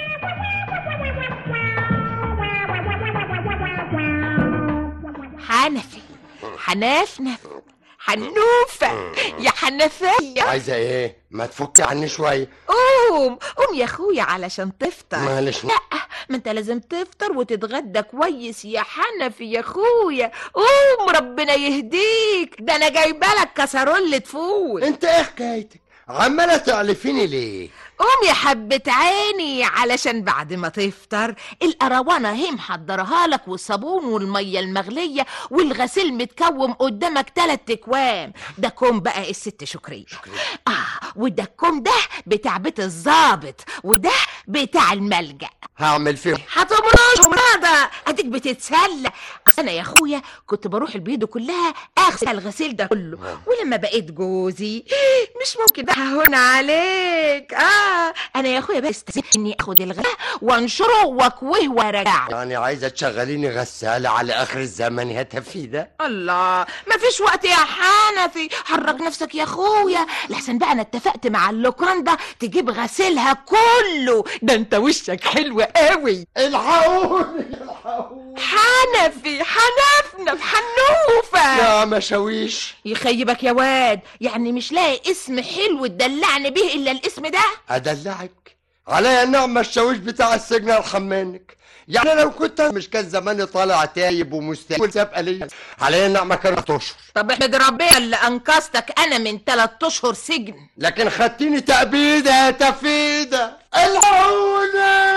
[SPEAKER 4] حنفي حنفنف حنوفة يا حنفية
[SPEAKER 11] عايزه ايه ما تفكي عني شويه
[SPEAKER 4] قوم قوم يا اخويا علشان تفطر
[SPEAKER 11] معلش.
[SPEAKER 4] لا ما انت لازم تفطر وتتغدى كويس يا حنفي يا اخويا قوم ربنا يهديك ده انا جايبه لك كسرولة فول
[SPEAKER 11] انت ايه حكايتك عماله تعلفيني ليه
[SPEAKER 4] قوم يا حبة عيني علشان بعد ما تفطر القروانة هي محضرها لك والصابون والمية المغلية والغسيل متكوم قدامك تلات اكوام ده كوم بقى الست شكرية اه وده الكوم ده بتاع بيت الظابط وده بتاع الملجأ
[SPEAKER 11] هعمل فيهم
[SPEAKER 4] هتمرش ومنادى اه اديك بتتسلى أصل انا يا اخويا كنت بروح البيض كلها اغسل الغسيل ده كله ولما بقيت جوزي مش ممكن هون عليك اه انا يا اخويا بس اني اخد الغلاء وانشره واكويه وارجعه
[SPEAKER 15] يعني عايزة تشغليني غسالة على آخر الزمن يا تفيدة
[SPEAKER 4] الله ما فيش وقت يا حنفي حرك نفسك يا اخويا لحسن بقى انا اتفقت مع اللوكراندا تجيب غسيلها كله ده انت وشك حلو قوي
[SPEAKER 15] الحقوني
[SPEAKER 4] حنفي حنفنا في حنوفه
[SPEAKER 15] يا مشاويش
[SPEAKER 4] يخيبك يا واد يعني مش لاقي اسم حلو تدلعني به الا الاسم ده
[SPEAKER 15] أدلعك عليا النعمة الشاويش بتاع السجن الحمانك يعني لو كنت مش كان زماني طالع تايب ومستقبل سابقة ليا عليا النعمة كانت اشهر
[SPEAKER 4] طب احمد ربنا اللي انقذتك انا من تلات اشهر سجن
[SPEAKER 15] لكن خدتيني تأبيدة يا تفيدة الحقوني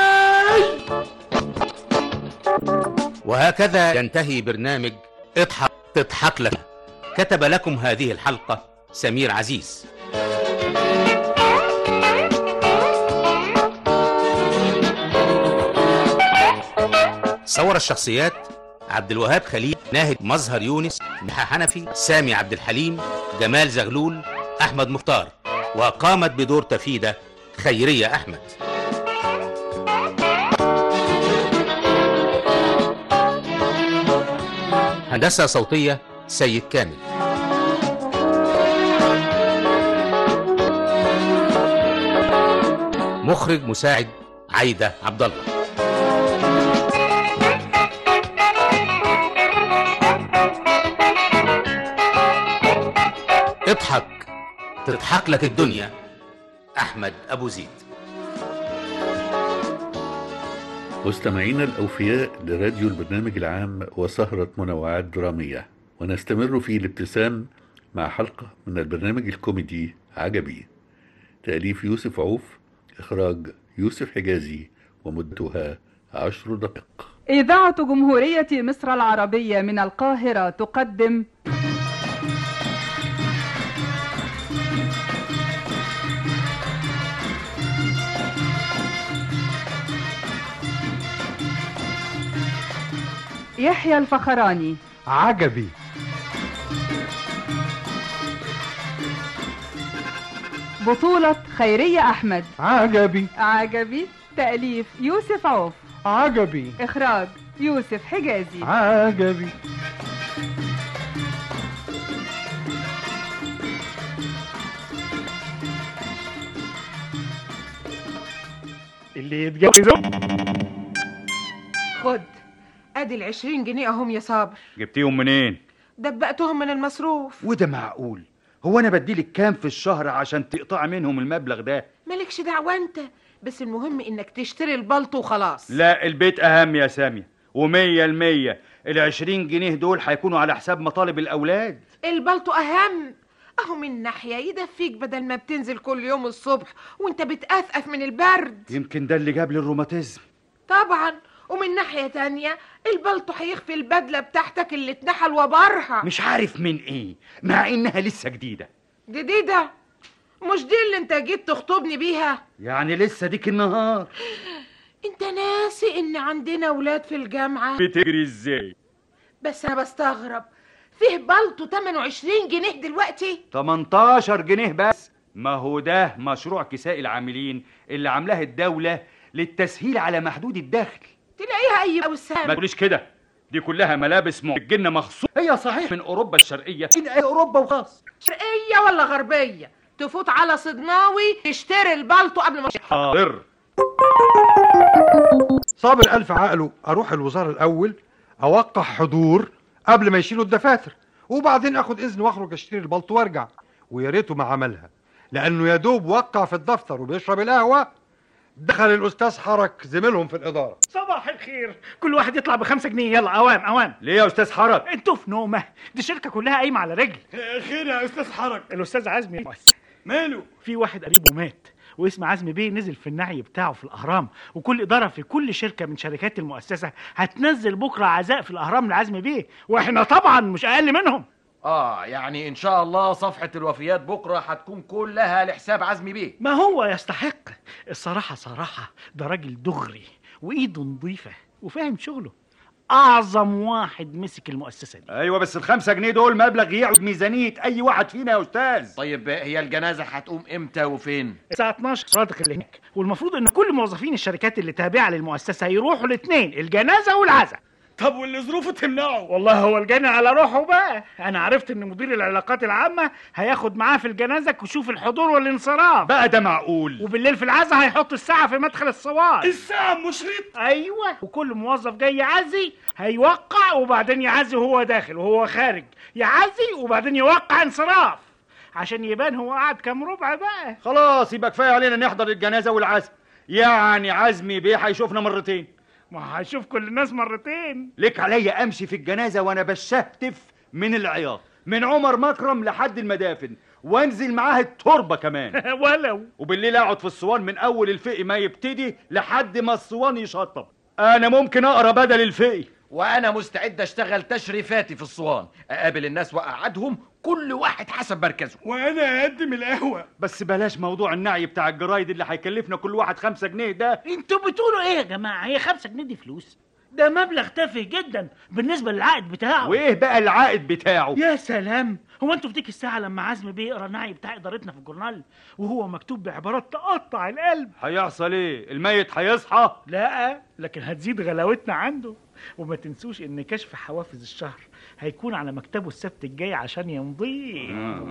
[SPEAKER 8] وهكذا ينتهي برنامج اضحك تضحك لك كتب لكم هذه الحلقة سمير عزيز صور الشخصيات عبد الوهاب خليل ناهد مظهر يونس محا حنفي سامي عبد الحليم جمال زغلول أحمد مختار وقامت بدور تفيدة خيرية أحمد هندسة صوتية سيد كامل مخرج مساعد عايدة عبد الله اضحك تضحك لك الدنيا أحمد أبو زيد
[SPEAKER 3] مستمعينا الأوفياء لراديو البرنامج العام وسهرة منوعات درامية ونستمر في الابتسام مع حلقة من البرنامج الكوميدي عجبي تأليف يوسف عوف إخراج يوسف حجازي ومدتها عشر دقائق
[SPEAKER 16] إذاعة جمهورية مصر العربية من القاهرة تقدم يحيى الفخراني
[SPEAKER 17] عجبي
[SPEAKER 16] بطولة خيرية أحمد
[SPEAKER 17] عجبي
[SPEAKER 16] عجبي تأليف يوسف عوف
[SPEAKER 17] عجبي
[SPEAKER 16] إخراج يوسف حجازي
[SPEAKER 17] عجبي
[SPEAKER 5] اللي يتجوزوا
[SPEAKER 4] خد ادي العشرين جنيه اهم يا صابر
[SPEAKER 6] جبتيهم منين
[SPEAKER 4] دبقتهم من المصروف
[SPEAKER 6] وده معقول هو انا بديلك كام في الشهر عشان تقطعي منهم المبلغ ده
[SPEAKER 4] مالكش دعوة انت بس المهم انك تشتري البلطو وخلاص
[SPEAKER 6] لا البيت اهم يا سامية ومية المية العشرين جنيه دول هيكونوا على حساب مطالب الاولاد
[SPEAKER 4] البلطو اهم اهو من ناحية يدفيك بدل ما بتنزل كل يوم الصبح وانت بتقفقف من البرد
[SPEAKER 6] يمكن ده اللي جاب لي الروماتيزم
[SPEAKER 4] طبعا ومن ناحية تانية البلطو هيخفي البدلة بتاعتك اللي اتنحل وبرها
[SPEAKER 6] مش عارف من ايه مع انها لسه جديدة
[SPEAKER 4] جديدة مش دي اللي انت جيت تخطبني بيها
[SPEAKER 6] يعني لسه ديك النهار
[SPEAKER 4] انت ناسي ان عندنا ولاد في الجامعة
[SPEAKER 6] بتجري ازاي
[SPEAKER 4] بس انا بستغرب فيه بلطو 28 جنيه دلوقتي
[SPEAKER 6] 18 جنيه بس ما هو ده مشروع كساء العاملين اللي عاملاه الدولة للتسهيل على محدود الدخل
[SPEAKER 4] تلاقيها اي
[SPEAKER 6] ما
[SPEAKER 4] وسام
[SPEAKER 6] تقوليش كده دي كلها ملابس معجنة مخصوص هي صحيح من اوروبا الشرقية من اوروبا وخاص
[SPEAKER 4] شرقية ولا غربية تفوت على صدناوي تشتري البلطو قبل ما
[SPEAKER 6] حاضر
[SPEAKER 17] صابر ألف عقله أروح الوزارة الأول أوقع حضور قبل ما يشيلوا الدفاتر وبعدين أخد إذن وأخرج أشتري البلطو وأرجع ويا ريته ما عملها لأنه يا دوب وقع في الدفتر وبيشرب القهوة دخل الأستاذ حرك زميلهم في الإدارة
[SPEAKER 5] صباح الخير كل واحد يطلع بخمسة جنيه يلا اوام اوام
[SPEAKER 6] ليه يا استاذ حرك
[SPEAKER 5] انتوا في نومه دي الشركه كلها قايمه على رجل
[SPEAKER 17] خير يا أستاذ حرك
[SPEAKER 5] الاستاذ عزمي
[SPEAKER 17] ماله
[SPEAKER 5] في واحد قريبه مات واسم عزمي بيه نزل في النعي بتاعه في الاهرام وكل اداره في كل شركه من شركات المؤسسه هتنزل بكره عزاء في الاهرام لعزمي بيه واحنا طبعا مش اقل منهم
[SPEAKER 18] اه يعني ان شاء الله صفحة الوفيات بكرة هتكون كلها لحساب عزمي بيه
[SPEAKER 5] ما هو يستحق الصراحة صراحة ده راجل دغري وإيده نظيفة وفاهم شغله أعظم واحد مسك المؤسسة دي
[SPEAKER 6] ايوه بس الخمسة جنيه دول مبلغ يعود ميزانية اي واحد فينا يا استاذ
[SPEAKER 18] طيب هي الجنازة هتقوم امتى وفين
[SPEAKER 5] الساعة 12 صادق اللي هناك والمفروض إن كل موظفين الشركات اللي تابعة للمؤسسة يروحوا الاثنين الجنازة والعزاء طب واللي ظروفه تمنعه والله هو الجنى على روحه بقى انا عرفت ان مدير العلاقات العامه هياخد معاه في الجنازه كشوف الحضور والانصراف
[SPEAKER 6] بقى ده معقول
[SPEAKER 5] وبالليل في العزاء هيحط الساعه في مدخل الصوان
[SPEAKER 6] الساعة مشرط
[SPEAKER 5] ايوه وكل موظف جاي يعزي هيوقع وبعدين يعزي وهو داخل وهو خارج يعزي وبعدين يوقع انصراف عشان يبان هو قعد كام ربع بقى
[SPEAKER 6] خلاص يبقى كفاية علينا نحضر الجنازة والعزم يعني عزمي بيه هيشوفنا مرتين
[SPEAKER 5] ما هيشوف كل الناس مرتين
[SPEAKER 6] ليك عليا امشي في الجنازة وانا بشهتف من العياط من عمر مكرم لحد المدافن وانزل معاه التربة كمان
[SPEAKER 5] ولو
[SPEAKER 6] وبالليل اقعد في الصوان من اول الفقي ما يبتدي لحد ما الصوان يشطب انا ممكن اقرا بدل الفقي
[SPEAKER 18] وانا مستعد اشتغل تشريفاتي في الصوان اقابل الناس واقعدهم كل واحد حسب مركزه
[SPEAKER 6] وانا اقدم القهوة بس بلاش موضوع النعي بتاع الجرايد اللي هيكلفنا كل واحد خمسة جنيه ده
[SPEAKER 5] انتوا بتقولوا ايه يا جماعه هي خمسة جنيه دي فلوس ده مبلغ تافه جدا بالنسبه للعائد بتاعه
[SPEAKER 6] وايه بقى العائد بتاعه
[SPEAKER 5] يا سلام هو انتوا في ديك الساعه لما عزمي بيقرا النعي بتاع ادارتنا في الجورنال وهو مكتوب بعبارات تقطع القلب
[SPEAKER 6] هيحصل ايه الميت هيصحى
[SPEAKER 5] لا لكن هتزيد غلاوتنا عنده وما تنسوش ان كشف حوافز الشهر هيكون على مكتبه السبت الجاي عشان يمضيه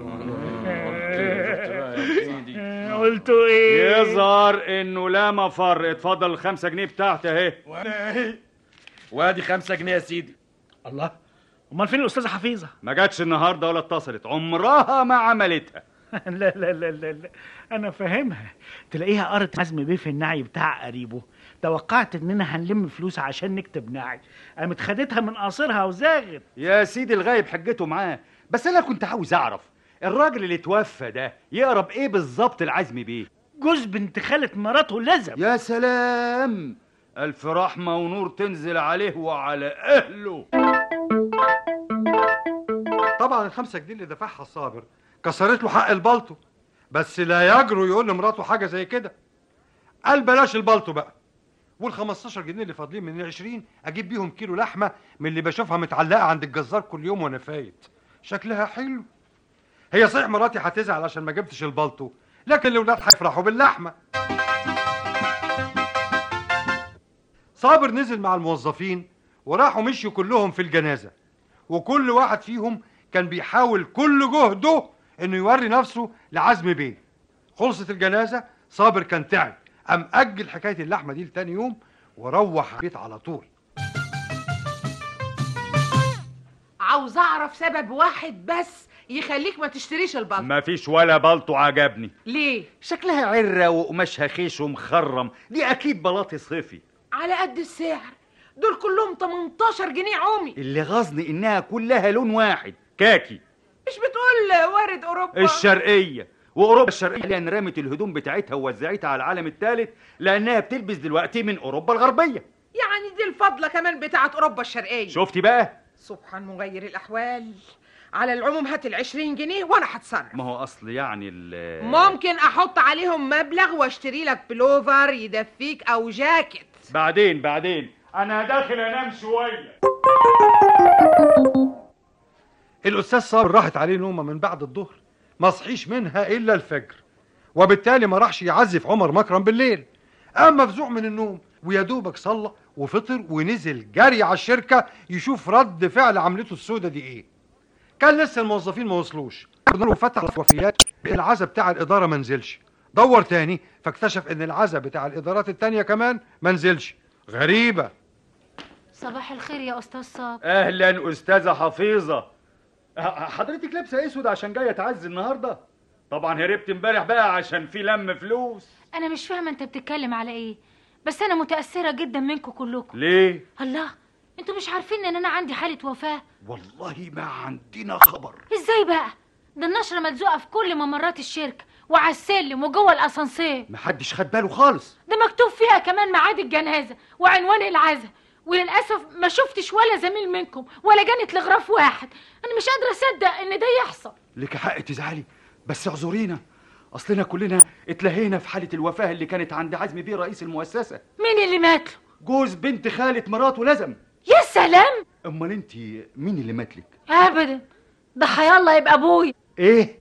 [SPEAKER 5] قلتوا ايه
[SPEAKER 6] يظهر انه لا مفر اتفضل الخمسة جنيه بتاعتي اهي
[SPEAKER 18] وادي خمسة جنيه يا سيدي
[SPEAKER 5] الله امال فين الاستاذه حفيظه
[SPEAKER 6] ما جاتش النهارده ولا اتصلت عمرها ما عملتها
[SPEAKER 5] لا لا لا لا, لا. انا فاهمها تلاقيها قرت عزم بيه في النعي بتاع قريبه توقعت اننا هنلم فلوس عشان نكتب نعي قامت خدتها من قاصرها وزاغت
[SPEAKER 6] يا سيدي الغايب حجته معاه بس انا كنت عاوز اعرف الراجل اللي توفى ده يقرب ايه بالظبط العزم بيه
[SPEAKER 5] جوز بنت خالة مراته لزم
[SPEAKER 6] يا سلام الف رحمه ونور تنزل عليه وعلى اهله
[SPEAKER 17] طبعا الخمسة جنيه اللي دفعها الصابر كسرت له حق البلطو بس لا يجرؤ يقول لمراته حاجة زي كده قال بلاش البلطو بقى وال 15 جنيه اللي فاضلين من ال 20 اجيب بيهم كيلو لحمه من اللي بشوفها متعلقه عند الجزار كل يوم وانا فايت شكلها حلو هي صحيح مراتي هتزعل عشان ما جبتش البلطو لكن الاولاد هيفرحوا باللحمه صابر نزل مع الموظفين وراحوا مشيوا كلهم في الجنازه وكل واحد فيهم كان بيحاول كل جهده انه يوري نفسه لعزم بيه خلصت الجنازه صابر كان تعب قام اجل حكايه اللحمه دي لتاني يوم وروح البيت على طول
[SPEAKER 4] عاوز اعرف سبب واحد بس يخليك ما تشتريش البلطو
[SPEAKER 6] ما فيش ولا بلطو عجبني
[SPEAKER 4] ليه
[SPEAKER 6] شكلها عرة وقماشها خيش ومخرم دي اكيد بلاطي صيفي
[SPEAKER 4] على قد السعر دول كلهم 18 جنيه عمي
[SPEAKER 6] اللي غاظني انها كلها لون واحد كاكي
[SPEAKER 4] مش بتقول وارد اوروبا
[SPEAKER 6] الشرقية واوروبا الشرقية لان رمت الهدوم بتاعتها ووزعتها على العالم الثالث لانها بتلبس دلوقتي من اوروبا الغربية
[SPEAKER 4] يعني دي الفضلة كمان بتاعت اوروبا الشرقية
[SPEAKER 6] شفتي بقى
[SPEAKER 4] سبحان مغير الاحوال على العموم هات العشرين جنيه وانا هتصرف
[SPEAKER 6] ما هو اصل يعني ال
[SPEAKER 4] ممكن احط عليهم مبلغ واشتري لك بلوفر يدفيك او جاكيت
[SPEAKER 6] بعدين بعدين انا داخل انام شويه
[SPEAKER 17] الاستاذ صابر راحت عليه نومه من بعد الظهر ما صحيش منها الا الفجر وبالتالي ما راحش يعزف عمر مكرم بالليل قام مفزوع من النوم ويا دوبك صلى وفطر ونزل جري على الشركه يشوف رد فعل عملته السودة دي ايه كان لسه الموظفين ما وصلوش فتح الوفيات العزا بتاع الاداره ما نزلش دور تاني فاكتشف ان العزا بتاع الادارات التانية كمان ما نزلش غريبه
[SPEAKER 19] صباح الخير يا استاذ صابر
[SPEAKER 6] اهلا استاذه حفيظه ح- حضرتك لابسه اسود عشان جايه تعزي النهارده طبعا هربت امبارح بقى عشان في لم فلوس
[SPEAKER 19] انا مش فاهمه انت بتتكلم على ايه بس انا متاثره جدا منكم كلكم
[SPEAKER 6] ليه
[SPEAKER 19] الله انتوا مش عارفين ان انا عندي حاله وفاه
[SPEAKER 6] والله ما عندنا خبر
[SPEAKER 19] ازاي بقى ده النشره ملزوقه في كل ممرات الشركه وعلى السلم وجوه الاسانسير
[SPEAKER 6] محدش خد باله خالص
[SPEAKER 19] ده مكتوب فيها كمان ميعاد الجنازه وعنوان العزا وللاسف ما شفتش ولا زميل منكم ولا جنت لغراف واحد انا مش قادره اصدق ان ده يحصل
[SPEAKER 6] لك حق تزعلي بس اعذرينا اصلنا كلنا اتلهينا في حاله الوفاه اللي كانت عند عزمي بيه رئيس المؤسسه
[SPEAKER 19] مين اللي مات له
[SPEAKER 6] جوز بنت خالة مراته لزم
[SPEAKER 19] يا سلام
[SPEAKER 6] امال انت مين اللي ماتلك
[SPEAKER 19] ابدا ده حيالله يبقى ابوي
[SPEAKER 6] ايه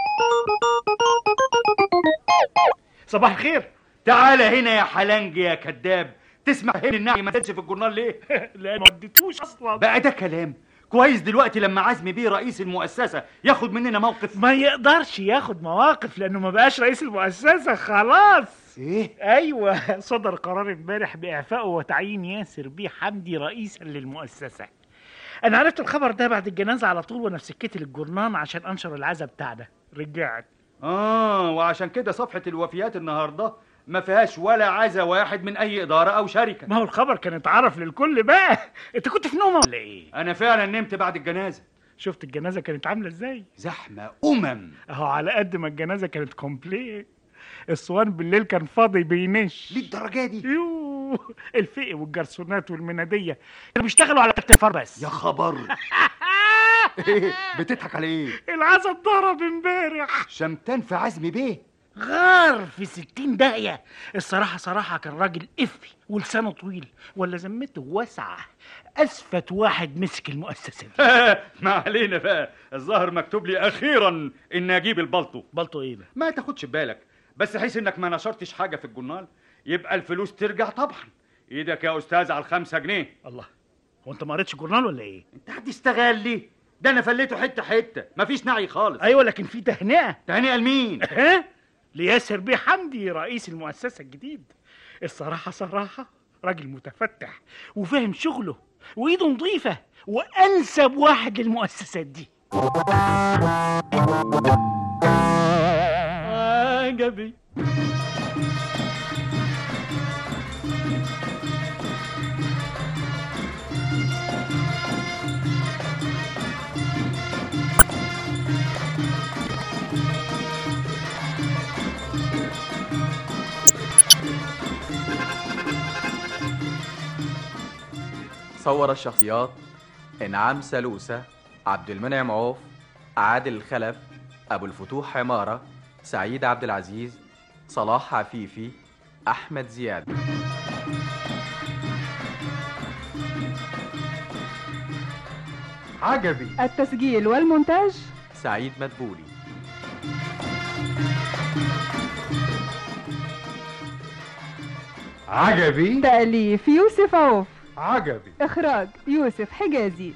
[SPEAKER 6] صباح الخير تعالى هنا يا حلنج يا كذاب تسمع هنا النعي ما تنسي في الجورنال ليه
[SPEAKER 5] لا ما اديتوش اصلا
[SPEAKER 6] بقى ده كلام كويس دلوقتي لما عزمي بيه رئيس المؤسسة ياخد مننا موقف
[SPEAKER 5] ما يقدرش ياخد مواقف لانه ما بقاش رئيس المؤسسه خلاص
[SPEAKER 6] ايه
[SPEAKER 5] ايوه صدر قرار امبارح باعفائه وتعيين ياسر بيه حمدي رئيسا للمؤسسه انا عرفت الخبر ده بعد الجنازه على طول وانا في سكتي للجورنان عشان انشر العزا بتاعنا رجعت
[SPEAKER 6] اه وعشان كده صفحة الوفيات النهاردة ما فيهاش ولا عزا واحد من اي ادارة او شركة
[SPEAKER 5] ما هو الخبر كان اتعرف للكل بقى انت كنت في نومه ولا ايه
[SPEAKER 6] انا فعلا نمت بعد الجنازة
[SPEAKER 5] شفت الجنازه كانت عامله ازاي
[SPEAKER 6] زحمة امم
[SPEAKER 5] اهو على قد ما الجنازه كانت كومبليت الصوان بالليل كان فاضي بينش
[SPEAKER 6] للدرجه دي
[SPEAKER 5] يوه الفقي والجرسونات والمناديه كانوا بيشتغلوا على التلفار بس
[SPEAKER 6] يا خبر إيه؟ بتضحك على ايه
[SPEAKER 5] العزا اتضرب امبارح
[SPEAKER 6] شمتان في عزمي بيه
[SPEAKER 5] غار في ستين داهية الصراحة صراحة كان راجل قفل ولسانه طويل ولا ذمته واسعة أسفت واحد مسك المؤسسة دي
[SPEAKER 6] ما علينا بقى الظاهر مكتوب لي اخيرا ان اجيب البلطو
[SPEAKER 5] بلطو ايه ده
[SPEAKER 6] ما تاخدش بالك بس حيث انك ما نشرتش حاجه في الجورنال يبقى الفلوس ترجع طبعا ايدك يا استاذ على الخمسة جنيه
[SPEAKER 5] الله هو انت ما قريتش جورنال ولا ايه
[SPEAKER 6] انت هتستغل ليه ده انا فليته حته حته مفيش نعي خالص
[SPEAKER 5] ايوه لكن في تهنئة
[SPEAKER 6] تهنئه لمين
[SPEAKER 5] ها لياسر بيه حمدي رئيس المؤسسة الجديد الصراحة صراحة راجل متفتح وفاهم شغله وايده نظيفة وانسب واحد للمؤسسات دي
[SPEAKER 6] عجبي
[SPEAKER 20] صور الشخصيات إنعام سلوسة عبد المنعم عوف عادل الخلف أبو الفتوح عمارة سعيد عبد العزيز صلاح عفيفي أحمد زياد
[SPEAKER 17] عجبي
[SPEAKER 16] التسجيل والمونتاج
[SPEAKER 20] سعيد مدبولي
[SPEAKER 17] عجبي
[SPEAKER 16] تأليف يوسف عوف
[SPEAKER 17] عجبي
[SPEAKER 16] إخراج يوسف حجازي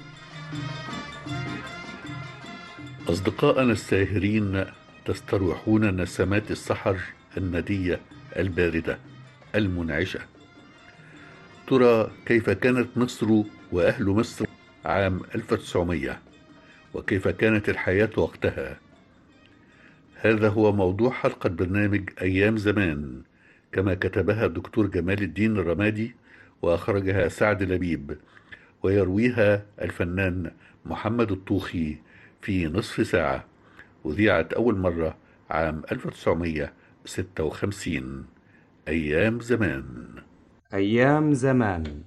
[SPEAKER 3] أصدقائنا الساهرين تستروحون نسمات السحر الندية الباردة المنعشة ترى كيف كانت مصر وأهل مصر عام 1900 وكيف كانت الحياة وقتها هذا هو موضوع حلقة برنامج أيام زمان كما كتبها الدكتور جمال الدين الرمادي وأخرجها سعد لبيب ويرويها الفنان محمد الطوخي في نصف ساعة أذيعت أول مرة عام 1956 أيام زمان
[SPEAKER 21] أيام زمان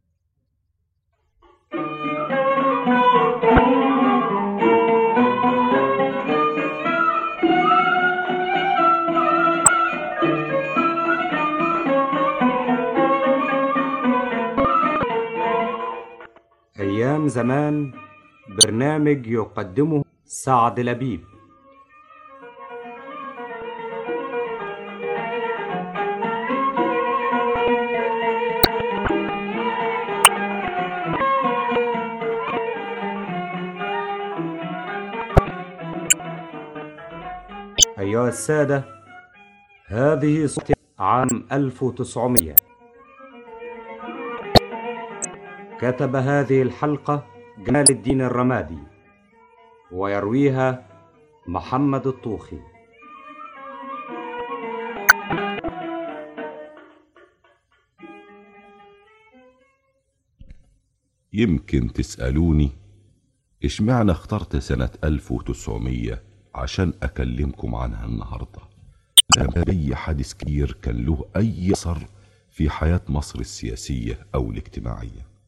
[SPEAKER 21] أيام زمان برنامج يقدمه سعد لبيب أيها السادة هذه صوت عام 1900 كتب هذه الحلقة جمال الدين الرمادي ويرويها محمد الطوخي
[SPEAKER 22] يمكن تسألوني اشمعنى اخترت سنة 1900 عشان أكلمكم عنها النهاردة لما أي حادث كبير كان له أي أثر في حياة مصر السياسية أو الاجتماعية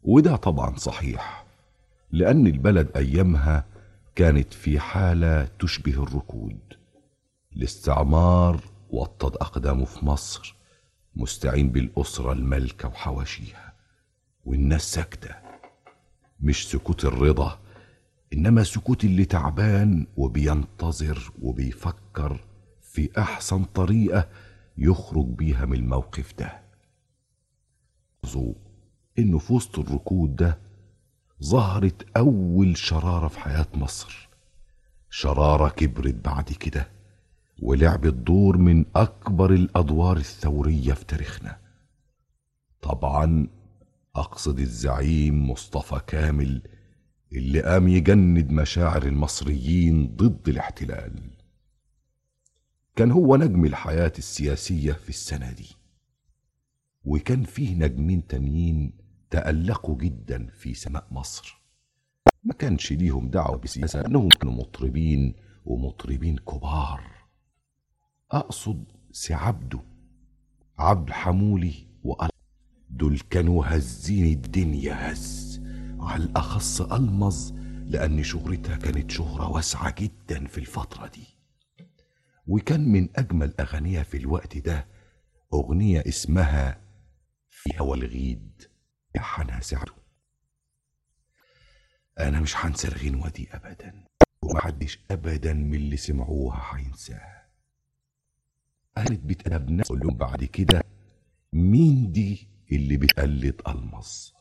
[SPEAKER 22] وده طبعا صحيح لأن البلد أيامها كانت في حالة تشبه الركود الاستعمار وطد أقدامه في مصر مستعين بالأسرة المالكة وحواشيها والناس ساكتة مش سكوت الرضا إنما سكوت اللي تعبان وبينتظر وبيفكر في أحسن طريقة يخرج بيها من الموقف ده لاحظوا إنه في وسط الركود ده ظهرت أول شرارة في حياة مصر شرارة كبرت بعد كده ولعبت دور من أكبر الأدوار الثورية في تاريخنا طبعا أقصد الزعيم مصطفى كامل اللي قام يجند مشاعر المصريين ضد الاحتلال كان هو نجم الحياة السياسية في السنة دي وكان فيه نجمين تانيين تألقوا جدا في سماء مصر ما كانش ليهم دعوة بالسياسة أنهم كانوا مطربين ومطربين كبار أقصد سي عبده عبد الحمولي وأل دول كانوا هزين الدنيا هز على الأخص ألمظ لأن شهرتها كانت شهرة واسعة جدا في الفترة دي وكان من أجمل أغانيها في الوقت ده أغنية اسمها في هوى الغيد يحنها سعده أنا مش هنسى الغنوة دي أبدا ومحدش أبدا من اللي سمعوها هينساها قالت بتقابنا أقول لهم بعد كده مين دي اللي بتقلد ألمظ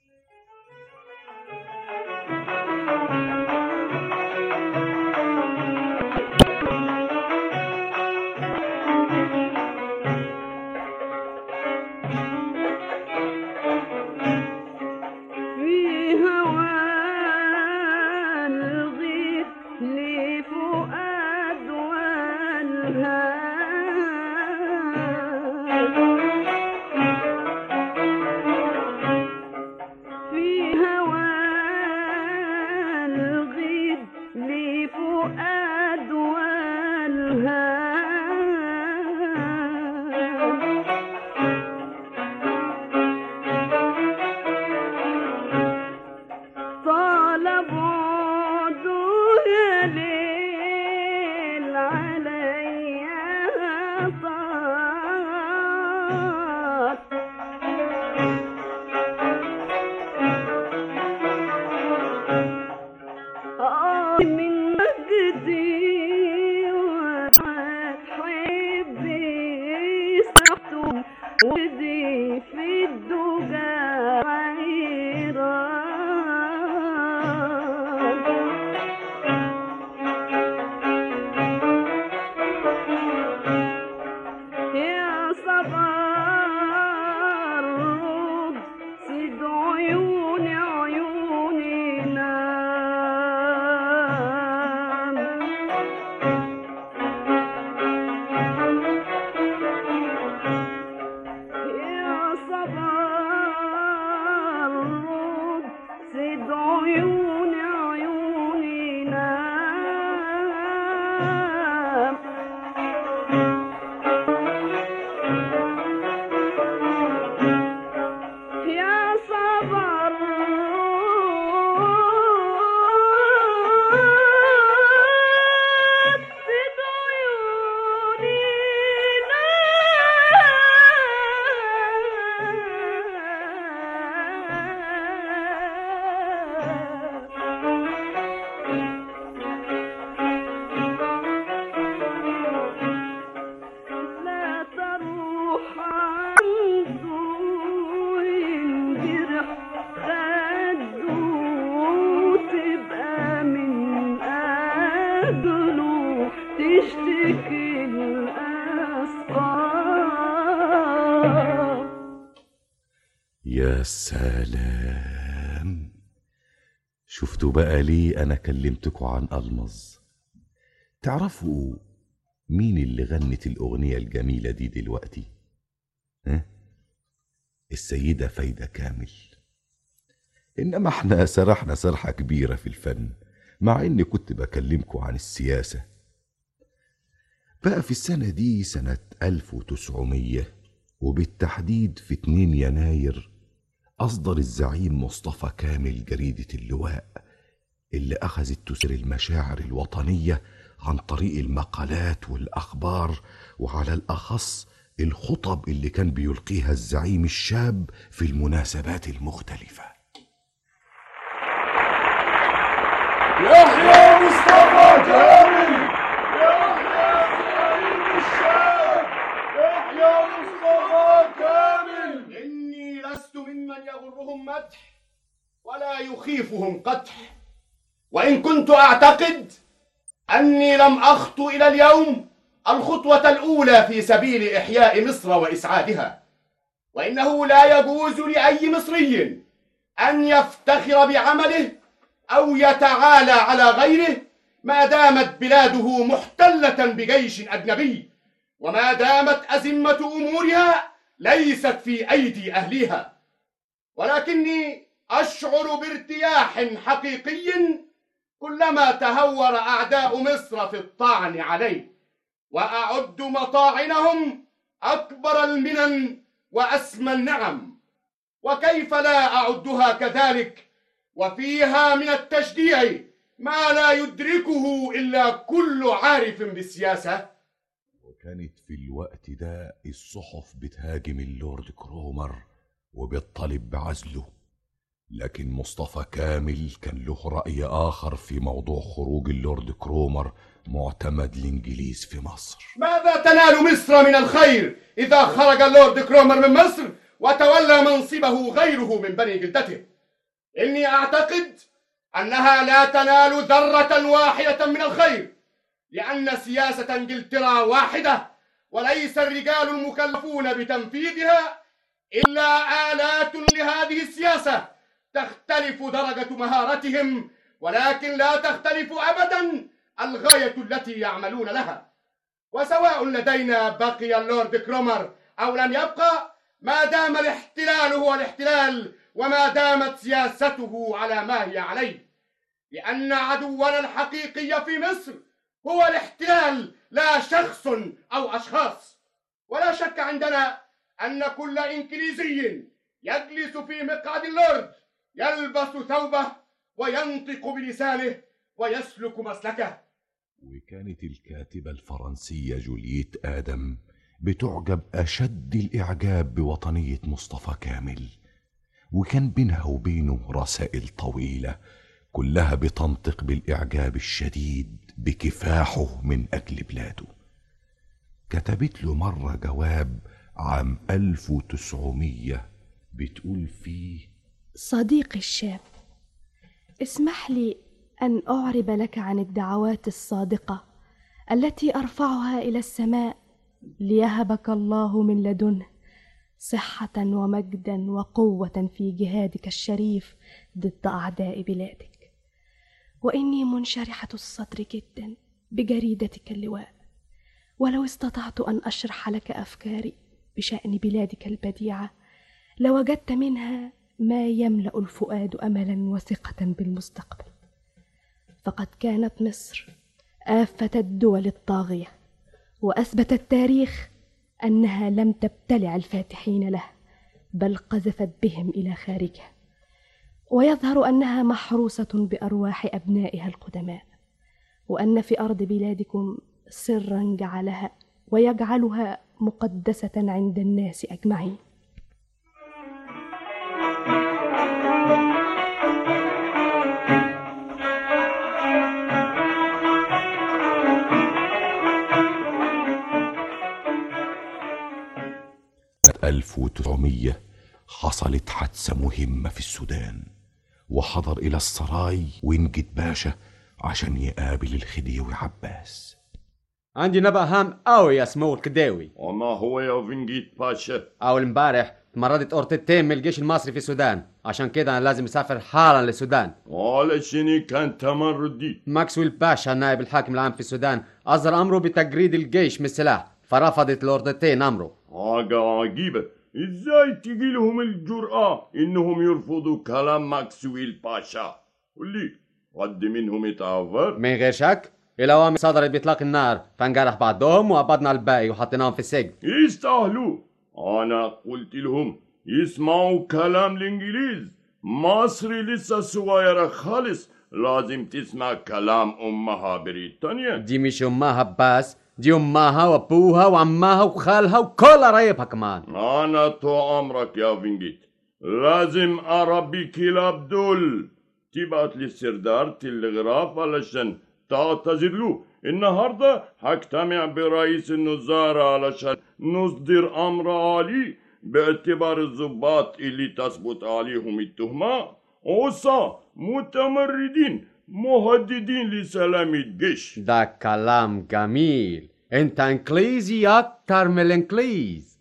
[SPEAKER 7] في هوى الغيث لفؤاد والهام في هوى الغيث لفؤاد والهام طال بعده يا ليل عليا طال آه من مجدي وحبي صحته ودي في الدجى يا صبر رد سيد عيوني عيوني نام يا صبر رد سيد عيوني عيوني نام يا صبر سد عيوني لا تروح عنده ينجرح خده تبقى من أجله تشتكي الأسقام
[SPEAKER 22] يا سلام شفتوا بقى ليه أنا كلمتكوا عن ألمظ تعرفوا مين اللي غنت الأغنية الجميلة دي دلوقتي ها؟ السيدة فايدة كامل إنما احنا سرحنا سرحة كبيرة في الفن مع إني كنت بكلمكوا عن السياسة بقى في السنة دي سنة 1900 وبالتحديد في 2 يناير أصدر الزعيم مصطفى كامل جريدة اللواء اللي أخذت تثير المشاعر الوطنية عن طريق المقالات والأخبار وعلى الأخص الخطب اللي كان بيلقيها الزعيم الشاب في المناسبات المختلفة
[SPEAKER 1] يحيى مصطفى كامل يحيى زعيم الشام يحيى مصطفى كامل
[SPEAKER 2] إني لست ممن يغرهم مدح ولا يخيفهم قدح وإن كنت أعتقد أني لم أخطو إلى اليوم الخطوة الأولى في سبيل إحياء مصر وإسعادها وإنه لا يجوز لأي مصري أن يفتخر بعمله أو يتعالى على غيره ما دامت بلاده محتلة بجيش أجنبي وما دامت أزمة أمورها ليست في أيدي أهليها ولكني أشعر بارتياح حقيقي كلما تهور أعداء مصر في الطعن عليه وأعد مطاعنهم أكبر المنن وأسمى النعم وكيف لا أعدها كذلك وفيها من التشجيع ما لا يدركه إلا كل عارف بالسياسة
[SPEAKER 22] وكانت في الوقت ده الصحف بتهاجم اللورد كرومر وبتطالب بعزله لكن مصطفى كامل كان له رأي آخر في موضوع خروج اللورد كرومر معتمد الإنجليز في مصر
[SPEAKER 2] ماذا تنال مصر من الخير إذا خرج اللورد كرومر من مصر وتولى منصبه غيره من بني جلدته إني أعتقد أنها لا تنال ذرة واحدة من الخير لأن سياسة إنجلترا واحدة وليس الرجال المكلفون بتنفيذها إلا آلات لهذه السياسة تختلف درجة مهارتهم ولكن لا تختلف أبدا الغاية التي يعملون لها وسواء لدينا بقي اللورد كرومر أو لم يبقى ما دام الاحتلال هو الاحتلال وما دامت سياسته على ما هي عليه لأن عدونا الحقيقي في مصر هو الاحتلال لا شخص أو أشخاص ولا شك عندنا أن كل إنكليزي يجلس في مقعد اللورد يلبس ثوبه وينطق بلسانه ويسلك مسلكه
[SPEAKER 22] وكانت الكاتبة الفرنسية جولييت آدم بتعجب أشد الإعجاب بوطنية مصطفى كامل وكان بينها وبينه رسائل طويلة كلها بتنطق بالإعجاب الشديد بكفاحه من أجل بلاده كتبت له مرة جواب عام 1900 بتقول فيه
[SPEAKER 23] صديقي الشاب اسمح لي ان اعرب لك عن الدعوات الصادقه التي ارفعها الى السماء ليهبك الله من لدنه صحه ومجدا وقوه في جهادك الشريف ضد اعداء بلادك واني منشرحه الصدر جدا بجريدتك اللواء ولو استطعت ان اشرح لك افكاري بشان بلادك البديعه لوجدت منها ما يملا الفؤاد املا وثقه بالمستقبل فقد كانت مصر افه الدول الطاغيه واثبت التاريخ انها لم تبتلع الفاتحين له بل قذفت بهم الى خارجه ويظهر انها محروسه بارواح ابنائها القدماء وان في ارض بلادكم سرا جعلها ويجعلها مقدسه عند الناس اجمعين
[SPEAKER 22] سنة 1900 حصلت حادثة مهمة في السودان وحضر إلى السراي وينجد باشا عشان يقابل الخديوي عباس
[SPEAKER 24] عندي نبأ هام قوي يا سمو الكداوي
[SPEAKER 1] وما هو يا فنجيت باشا
[SPEAKER 24] أول امبارح تمردت أورتتين من الجيش المصري في السودان عشان كده أنا لازم أسافر حالا للسودان
[SPEAKER 1] علشان كان تمردي
[SPEAKER 24] ماكسويل باشا نائب الحاكم العام في السودان أصدر أمره بتجريد الجيش من السلاح فرفضت الأوردتين أمره
[SPEAKER 1] حاجة عجيبة ازاي تجي لهم الجرأة انهم يرفضوا كلام ماكسويل باشا قول لي حد منهم اتعفر
[SPEAKER 24] من غير شك الأوامر صدرت بإطلاق النار فانجرح بعضهم وقبضنا الباقي وحطيناهم في السجن
[SPEAKER 1] يستاهلوا انا قلت لهم يسمعوا كلام الإنجليز مصر لسه صغيرة خالص لازم تسمع كلام أمها بريطانيا
[SPEAKER 24] دي مش امها بس دي امها وابوها وعمها وخالها وكل قرايبها كمان
[SPEAKER 1] أنا تو أمرك يا فينجيت لازم أربي كلاب دول تبعت لي السردار تلغراف علشان تعتذر له النهاردة هجتمع برئيس الوزارة علشان نصدر أمر عالي باعتبار الضباط اللي تثبت عليهم التهمة عصا متمردين مهددين لسلام الجيش
[SPEAKER 24] ده كلام جميل انت انجليزي اكتر من الانجليز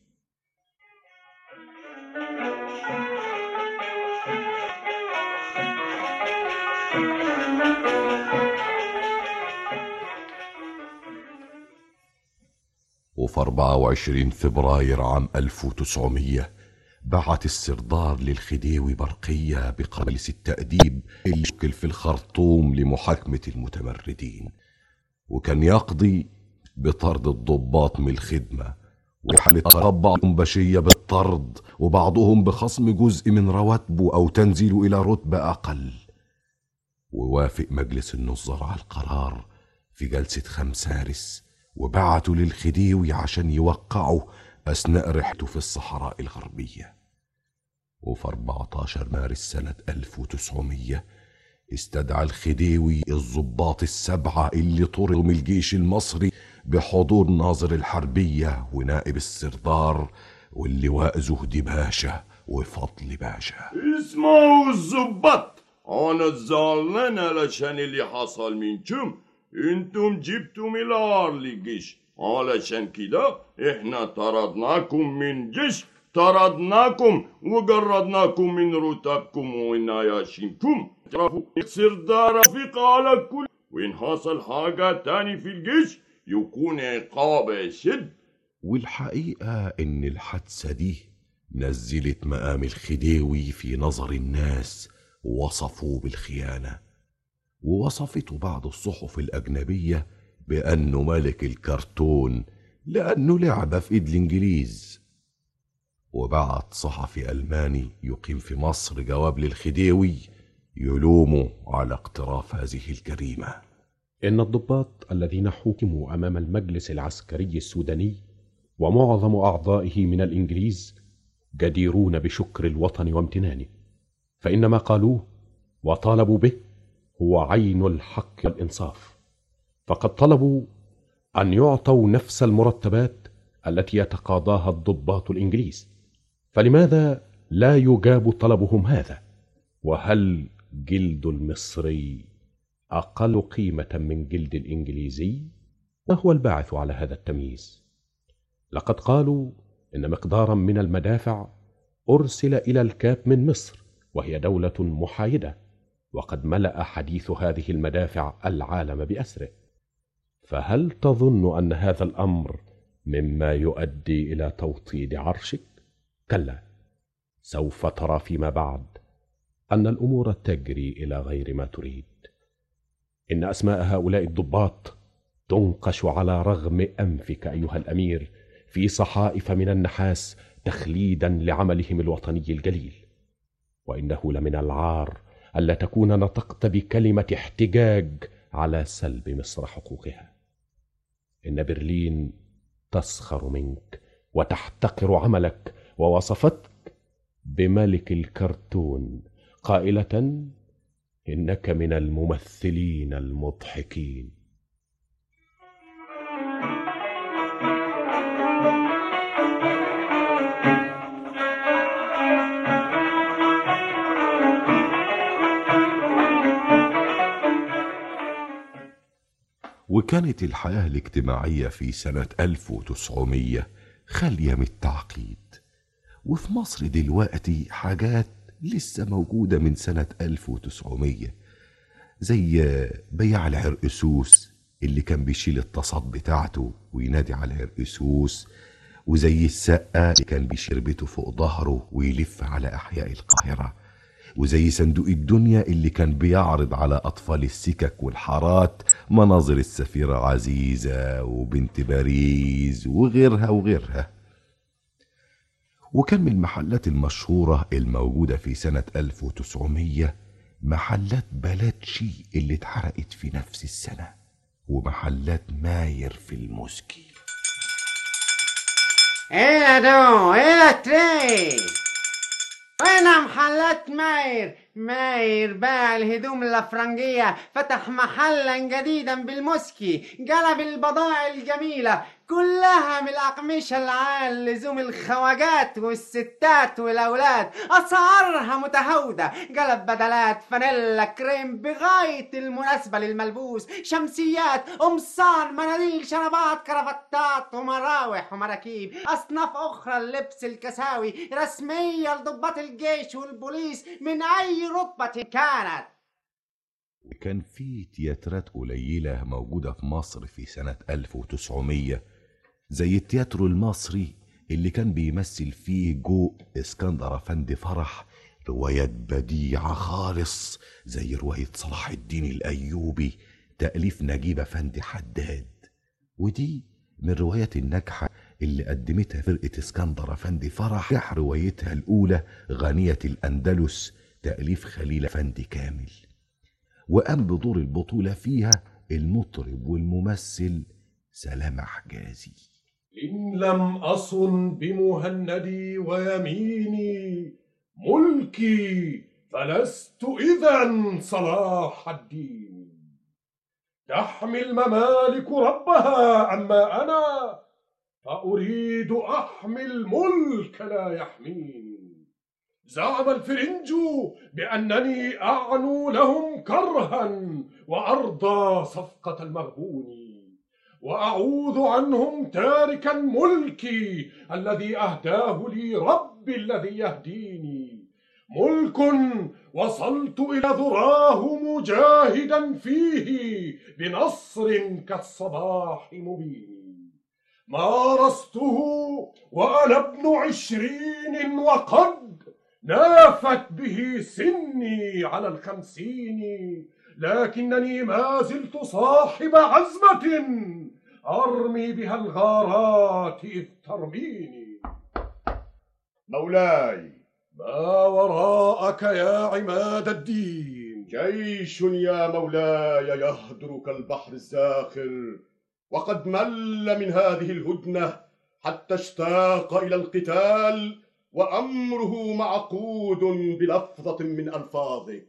[SPEAKER 22] وفي 24 فبراير عام 1900 بعت السردار للخديوي برقية بقميص التأديب اللي شكل في الخرطوم لمحاكمة المتمردين وكان يقضي بطرد الضباط من الخدمة وحل بعضهم بشية بالطرد وبعضهم بخصم جزء من رواتبه أو تنزيله إلى رتبة أقل ووافق مجلس النظار على القرار في جلسة خمسارس وبعتوا للخديوي عشان يوقعوا أثناء رحلته في الصحراء الغربية وفي 14 مارس سنة 1900 استدعى الخديوي الضباط السبعة اللي طردوا من الجيش المصري بحضور ناظر الحربية ونائب السردار واللواء زهدي باشا وفضل باشا
[SPEAKER 1] اسمعوا الظباط أنا زعلان علشان اللي حصل منكم انتم جبتم العار للجيش علشان كده احنا طردناكم من جيش طردناكم وجردناكم من رتبكم ونياشينكم تعرفوا سردار رفيق على الكل وإن حصل حاجة تاني في الجيش يكون عقاب شد
[SPEAKER 22] والحقيقة إن الحادثة دي نزلت مقام الخديوي في نظر الناس ووصفوه بالخيانة ووصفته بعض الصحف الأجنبية بأنه ملك الكرتون لأنه لعبة في إيد الإنجليز وبعت صحفي ألماني يقيم في مصر جواب للخديوي يلومه على اقتراف هذه الجريمة
[SPEAKER 9] إن الضباط الذين حكموا أمام المجلس العسكري السوداني ومعظم أعضائه من الإنجليز جديرون بشكر الوطن وامتنانه فإن ما قالوه وطالبوا به هو عين الحق والإنصاف فقد طلبوا أن يعطوا نفس المرتبات التي يتقاضاها الضباط الإنجليز فلماذا لا يجاب طلبهم هذا وهل جلد المصري أقل قيمة من جلد الإنجليزي ما هو الباعث على هذا التمييز لقد قالوا إن مقدارا من المدافع أرسل إلى الكاب من مصر وهي دولة محايدة وقد ملأ حديث هذه المدافع العالم بأسره فهل تظن أن هذا الأمر مما يؤدي إلى توطيد عرشك؟ كلا سوف ترى فيما بعد أن الأمور تجري إلى غير ما تريد إن أسماء هؤلاء الضباط تنقش على رغم أنفك أيها الأمير في صحائف من النحاس تخليدا لعملهم الوطني الجليل وإنه لمن العار ألا تكون نطقت بكلمة احتجاج على سلب مصر حقوقها إن برلين تسخر منك وتحتقر عملك ووصفتك بملك الكرتون قائلة إنك من الممثلين المضحكين
[SPEAKER 22] وكانت الحياة الاجتماعية في سنة 1900 خالية من التعقيد وفي مصر دلوقتي حاجات لسه موجودة من سنة 1900 زي بياع العرقسوس اللي كان بيشيل التصاد بتاعته وينادي على العرقسوس وزي السقا اللي كان بيشيل بيته فوق ظهره ويلف على أحياء القاهرة وزي صندوق الدنيا اللي كان بيعرض على أطفال السكك والحارات مناظر السفيرة عزيزة وبنت باريس وغيرها وغيرها وكان من المحلات المشهورة الموجودة في سنة 1900 محلات بلاتشي اللي اتحرقت في نفس السنة ومحلات ماير في الموسكي
[SPEAKER 10] ايه يا دو ايه يا تري وين محلات ماير ماير باع الهدوم الافرنجية فتح محلا جديدا بالموسكي قلب البضائع الجميلة كلها من الأقمشة العال لزوم الخواجات والستات والأولاد أسعارها متهاودة قلب بدلات فانيلا كريم بغاية المناسبة للملبوس شمسيات قمصان مناديل شرابات كرافتات ومراوح ومراكيب أصناف أخرى اللبس الكساوي رسمية لضباط الجيش والبوليس من أي رتبة كانت
[SPEAKER 22] وكان في تياترات قليلة موجودة في مصر في سنة 1900 زي التياترو المصري اللي كان بيمثل فيه جو اسكندر أفندي فرح روايات بديعة خالص زي رواية صلاح الدين الأيوبي تأليف نجيب أفندي حداد ودي من الروايات الناجحة اللي قدمتها فرقة اسكندر أفندي فرح نجح روايتها الأولى غنية الأندلس تأليف خليل أفندي كامل وقام بدور البطولة فيها المطرب والممثل سلام حجازي
[SPEAKER 12] إن لم أصن بمهندي ويميني ملكي فلست إذا صلاح الدين تحمي الممالك ربها أما أنا فأريد أحمي الملك لا يحميني زعم الفرنج بأنني أعنو لهم كرها وأرضى صفقة المغبون وأعوذ عنهم تاركا ملكي الذي أهداه لي ربي الذي يهديني ملك وصلت إلى ذراه مجاهدا فيه بنصر كالصباح مبين مارسته وأنا ابن عشرين وقد نافت به سني على الخمسين لكنني ما زلت صاحب عزمة أرمي بها الغارات إذ ترميني
[SPEAKER 2] مولاي
[SPEAKER 12] ما وراءك يا عماد الدين
[SPEAKER 2] جيش يا مولاي يهدر كالبحر الزاخر وقد مل من هذه الهدنة حتى اشتاق إلى القتال وأمره معقود بلفظة من ألفاظك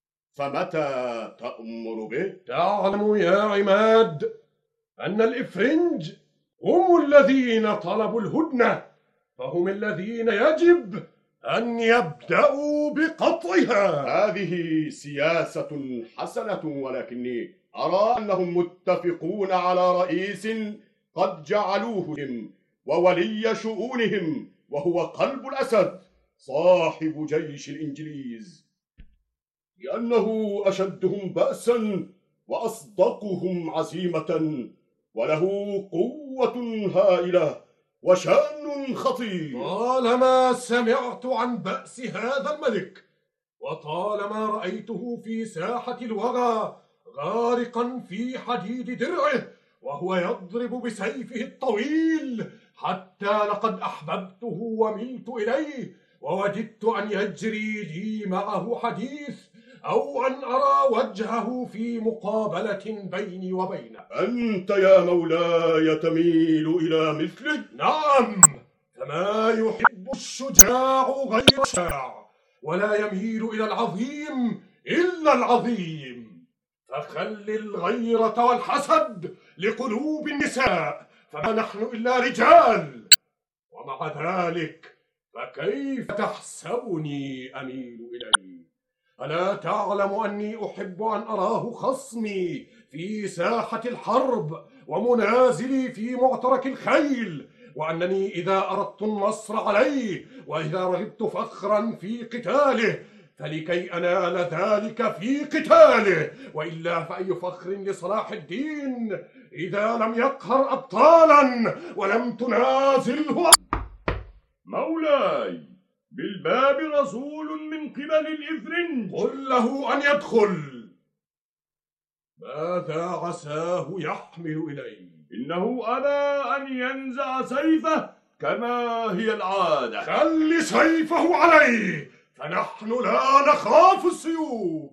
[SPEAKER 2] فمتى تأمر به؟
[SPEAKER 12] تعلم يا عماد أن الإفرنج هم الذين طلبوا الهدنة فهم الذين يجب أن يبدأوا بقطعها
[SPEAKER 2] هذه سياسة حسنة ولكني أرى أنهم متفقون على رئيس قد جعلوه هم وولي شؤونهم وهو قلب الأسد صاحب جيش الإنجليز لأنه أشدهم بأسا وأصدقهم عزيمة وله قوة هائلة وشأن خطير
[SPEAKER 12] طالما سمعت عن بأس هذا الملك وطالما رأيته في ساحة الوغى غارقا في حديد درعه وهو يضرب بسيفه الطويل حتى لقد أحببته وملت إليه ووددت أن يجري لي معه حديث أو أن أرى وجهه في مقابلة بيني وبينه
[SPEAKER 2] أنت يا مولاي تميل إلى مثله
[SPEAKER 12] نعم فما يحب الشجاع غير الشاع ولا يميل إلى العظيم إلا العظيم فخل الغيرة والحسد لقلوب النساء فما نحن إلا رجال ومع ذلك فكيف تحسبني أميل إليه ألا تعلم أني أحب أن أراه خصمي في ساحة الحرب ومنازلي في معترك الخيل وأنني إذا أردت النصر عليه وإذا رغبت فخرا في قتاله فلكي أنال ذلك في قتاله وإلا فأي فخر لصلاح الدين إذا لم يقهر أبطالا ولم تنازله
[SPEAKER 1] مولاي بالباب رسول من قبل الإفرنج
[SPEAKER 12] قل له أن يدخل ماذا عساه يحمل إليه
[SPEAKER 1] إنه أبى أن ينزع سيفه كما هي العادة
[SPEAKER 12] خلي سيفه عليه فنحن لا نخاف السيوف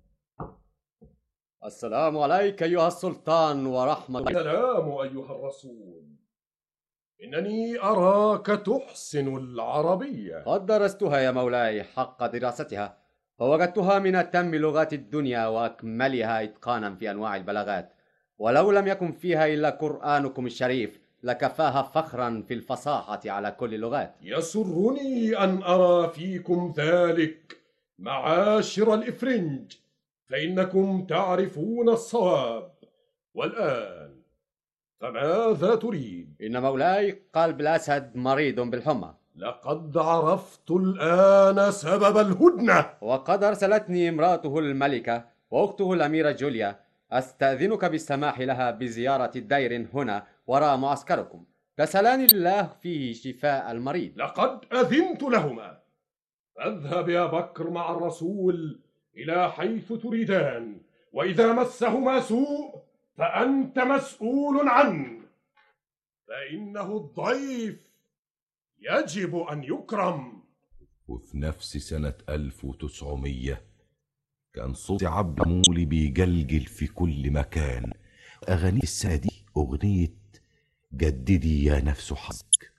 [SPEAKER 24] السلام عليك أيها السلطان ورحمة
[SPEAKER 12] السلام أيها الرسول إنني أراك تحسن العربية
[SPEAKER 24] قد درستها يا مولاي حق دراستها فوجدتها من أتم لغات الدنيا وأكملها إتقانا في أنواع البلاغات ولو لم يكن فيها إلا قرآنكم الشريف لكفاها فخرا في الفصاحة على كل اللغات
[SPEAKER 12] يسرني أن أرى فيكم ذلك معاشر الإفرنج فإنكم تعرفون الصواب والآن فماذا تريد؟
[SPEAKER 24] إن مولاي قلب الأسد مريض بالحمى
[SPEAKER 12] لقد عرفت الآن سبب الهدنة
[SPEAKER 24] وقد أرسلتني امرأته الملكة وأخته الأميرة جوليا أستأذنك بالسماح لها بزيارة دير هنا وراء معسكركم كسلان الله فيه شفاء المريض
[SPEAKER 12] لقد أذنت لهما فاذهب يا بكر مع الرسول إلى حيث تريدان وإذا مسهما سوء فأنت مسؤول عنه فإنه الضيف يجب أن يكرم
[SPEAKER 22] وفي نفس سنة 1900 كان صوت عبد مولي بيجلجل في كل مكان أغاني السنة دي أغنية جددي يا نفس حظك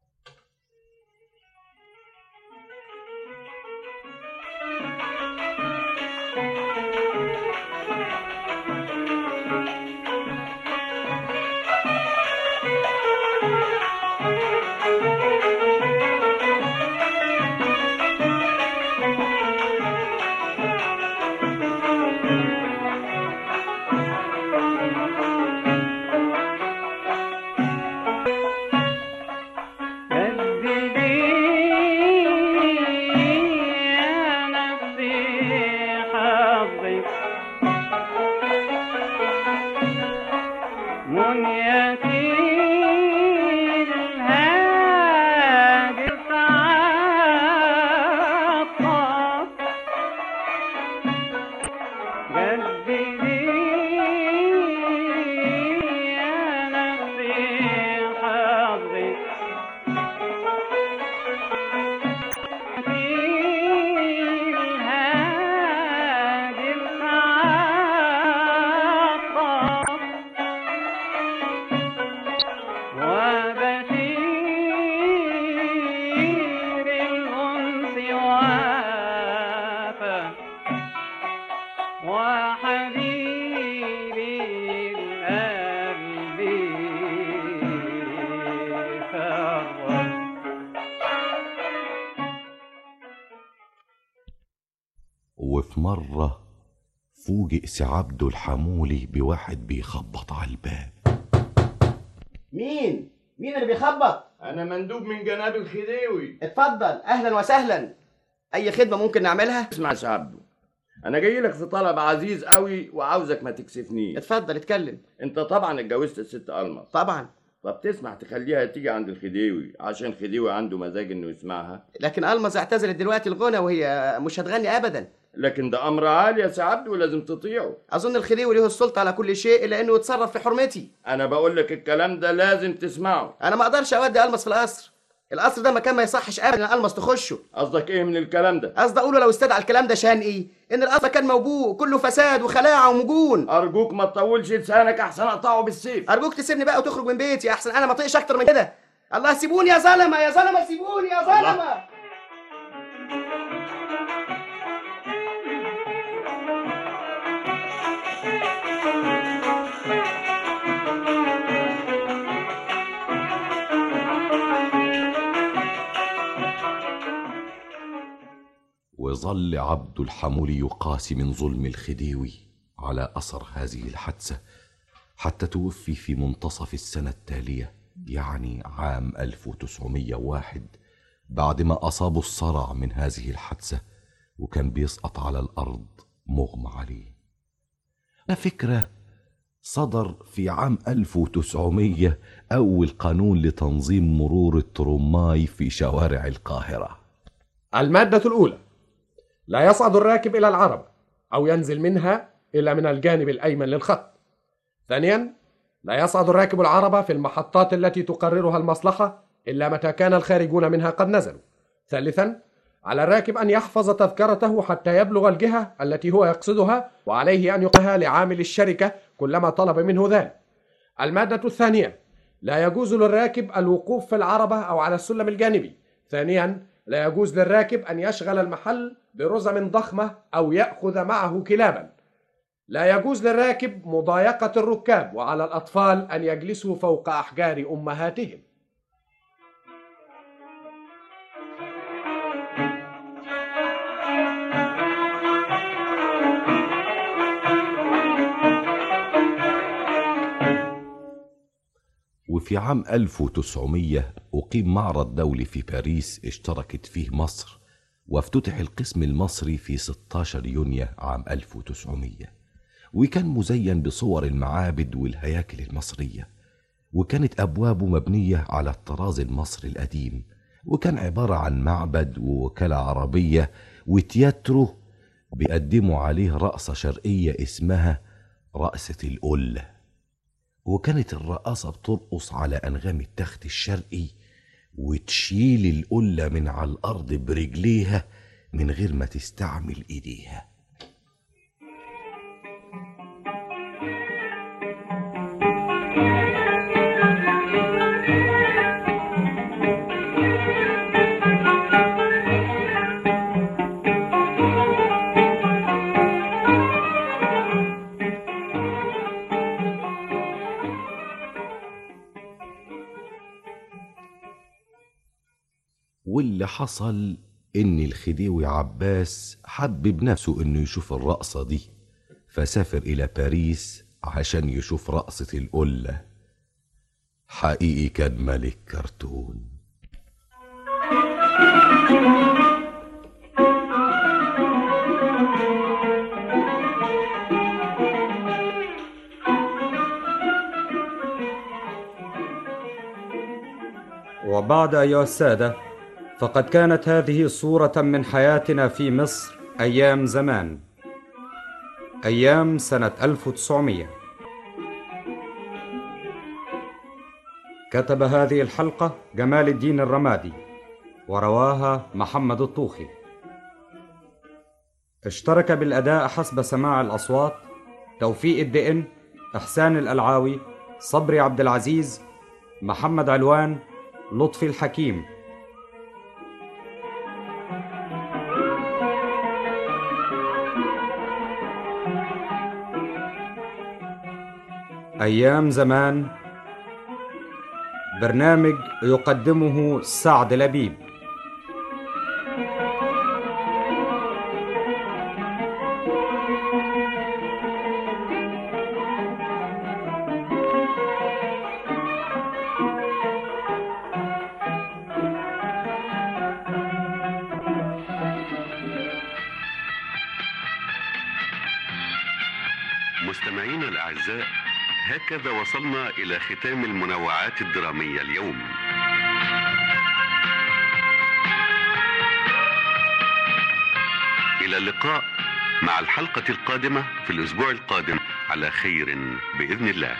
[SPEAKER 22] وفي مرة فوجئ سي عبده الحمولي بواحد بيخبط على الباب
[SPEAKER 11] مين؟ مين اللي بيخبط؟
[SPEAKER 1] أنا مندوب من جناب الخديوي
[SPEAKER 11] اتفضل أهلا وسهلا أي خدمة ممكن نعملها؟
[SPEAKER 1] اسمع يا عبده أنا جاي لك في طلب عزيز قوي وعاوزك ما تكسفنيش
[SPEAKER 11] اتفضل اتكلم
[SPEAKER 1] أنت طبعا اتجوزت الست ألمس
[SPEAKER 11] طبعا
[SPEAKER 1] طب تسمح تخليها تيجي عند الخديوي عشان خديوي عنده مزاج إنه يسمعها
[SPEAKER 11] لكن ألمز اعتزلت دلوقتي الغنى وهي مش هتغني أبدا
[SPEAKER 1] لكن ده أمر عالي يا سي عبده ولازم تطيعه
[SPEAKER 11] أظن الخديوي له السلطة على كل شيء إلا إنه يتصرف في حرمتي
[SPEAKER 1] أنا بقول لك الكلام ده لازم تسمعه
[SPEAKER 11] أنا ما أقدرش أودي ألمس في القصر القصر ده مكان ما يصحش ابدا ان المس تخشه
[SPEAKER 1] قصدك ايه من الكلام ده
[SPEAKER 11] قصدي اقوله لو استدعى الكلام ده شان ايه ان القصر مكان موبوء كله فساد وخلاعه ومجون
[SPEAKER 1] ارجوك ما تطولش لسانك احسن اقطعه بالسيف
[SPEAKER 11] ارجوك تسيبني بقى وتخرج من بيتي احسن انا ما اطيقش اكتر من كده الله سيبوني يا ظلمه يا ظلمه سيبوني يا ظلمه
[SPEAKER 22] وظل عبد الحمولي يقاسي من ظلم الخديوي على أثر هذه الحادثة حتى توفي في منتصف السنة التالية يعني عام 1901 بعد ما أصابه الصرع من هذه الحادثة وكان بيسقط على الأرض مغمى عليه على فكرة صدر في عام 1900 أول قانون لتنظيم مرور الترماي في شوارع القاهرة
[SPEAKER 13] المادة الأولى لا يصعد الراكب إلى العربة أو ينزل منها إلا من الجانب الأيمن للخط ثانيا لا يصعد الراكب العربة في المحطات التي تقررها المصلحة إلا متى كان الخارجون منها قد نزلوا ثالثا على الراكب أن يحفظ تذكرته حتى يبلغ الجهة التي هو يقصدها وعليه أن يقها لعامل الشركة كلما طلب منه ذلك المادة الثانية لا يجوز للراكب الوقوف في العربة أو على السلم الجانبي ثانيا لا يجوز للراكب أن يشغل المحل برزم ضخمة أو يأخذ معه كلابا لا يجوز للراكب مضايقة الركاب وعلى الأطفال أن يجلسوا فوق أحجار أمهاتهم
[SPEAKER 22] وفي عام 1900 أقيم معرض دولي في باريس اشتركت فيه مصر وافتتح القسم المصري في 16 يونيو عام 1900 وكان مزين بصور المعابد والهياكل المصرية وكانت أبوابه مبنية على الطراز المصري القديم وكان عبارة عن معبد ووكالة عربية وتياترو بيقدموا عليه رقصة شرقية اسمها رقصة القلة وكانت الرقاصة بترقص على أنغام التخت الشرقي وتشيل القلة من على الأرض برجليها من غير ما تستعمل إيديها واللي حصل إن الخديوي عباس حب بنفسه إنه يشوف الرقصة دي فسافر إلى باريس عشان يشوف رقصة القلة حقيقي كان ملك كرتون
[SPEAKER 21] وبعد أيها السادة فقد كانت هذه صورة من حياتنا في مصر أيام زمان أيام سنة 1900 كتب هذه الحلقة جمال الدين الرمادي ورواها محمد الطوخي اشترك بالأداء حسب سماع الأصوات توفيق الدئن إحسان الألعاوي صبري عبد العزيز محمد علوان لطفي الحكيم أيام زمان برنامج يقدمه سعد لبيب
[SPEAKER 8] مستمعينا الأعزاء هكذا وصلنا إلى ختام المنوعات الدرامية اليوم إلى اللقاء مع الحلقة القادمة في الأسبوع القادم على خير بإذن الله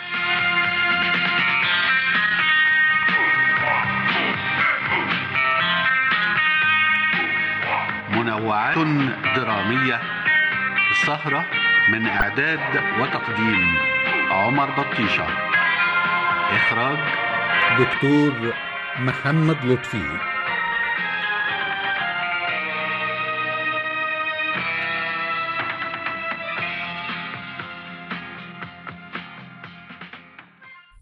[SPEAKER 3] منوعات درامية سهرة من إعداد وتقديم عمر بطيشة إخراج دكتور محمد لطفي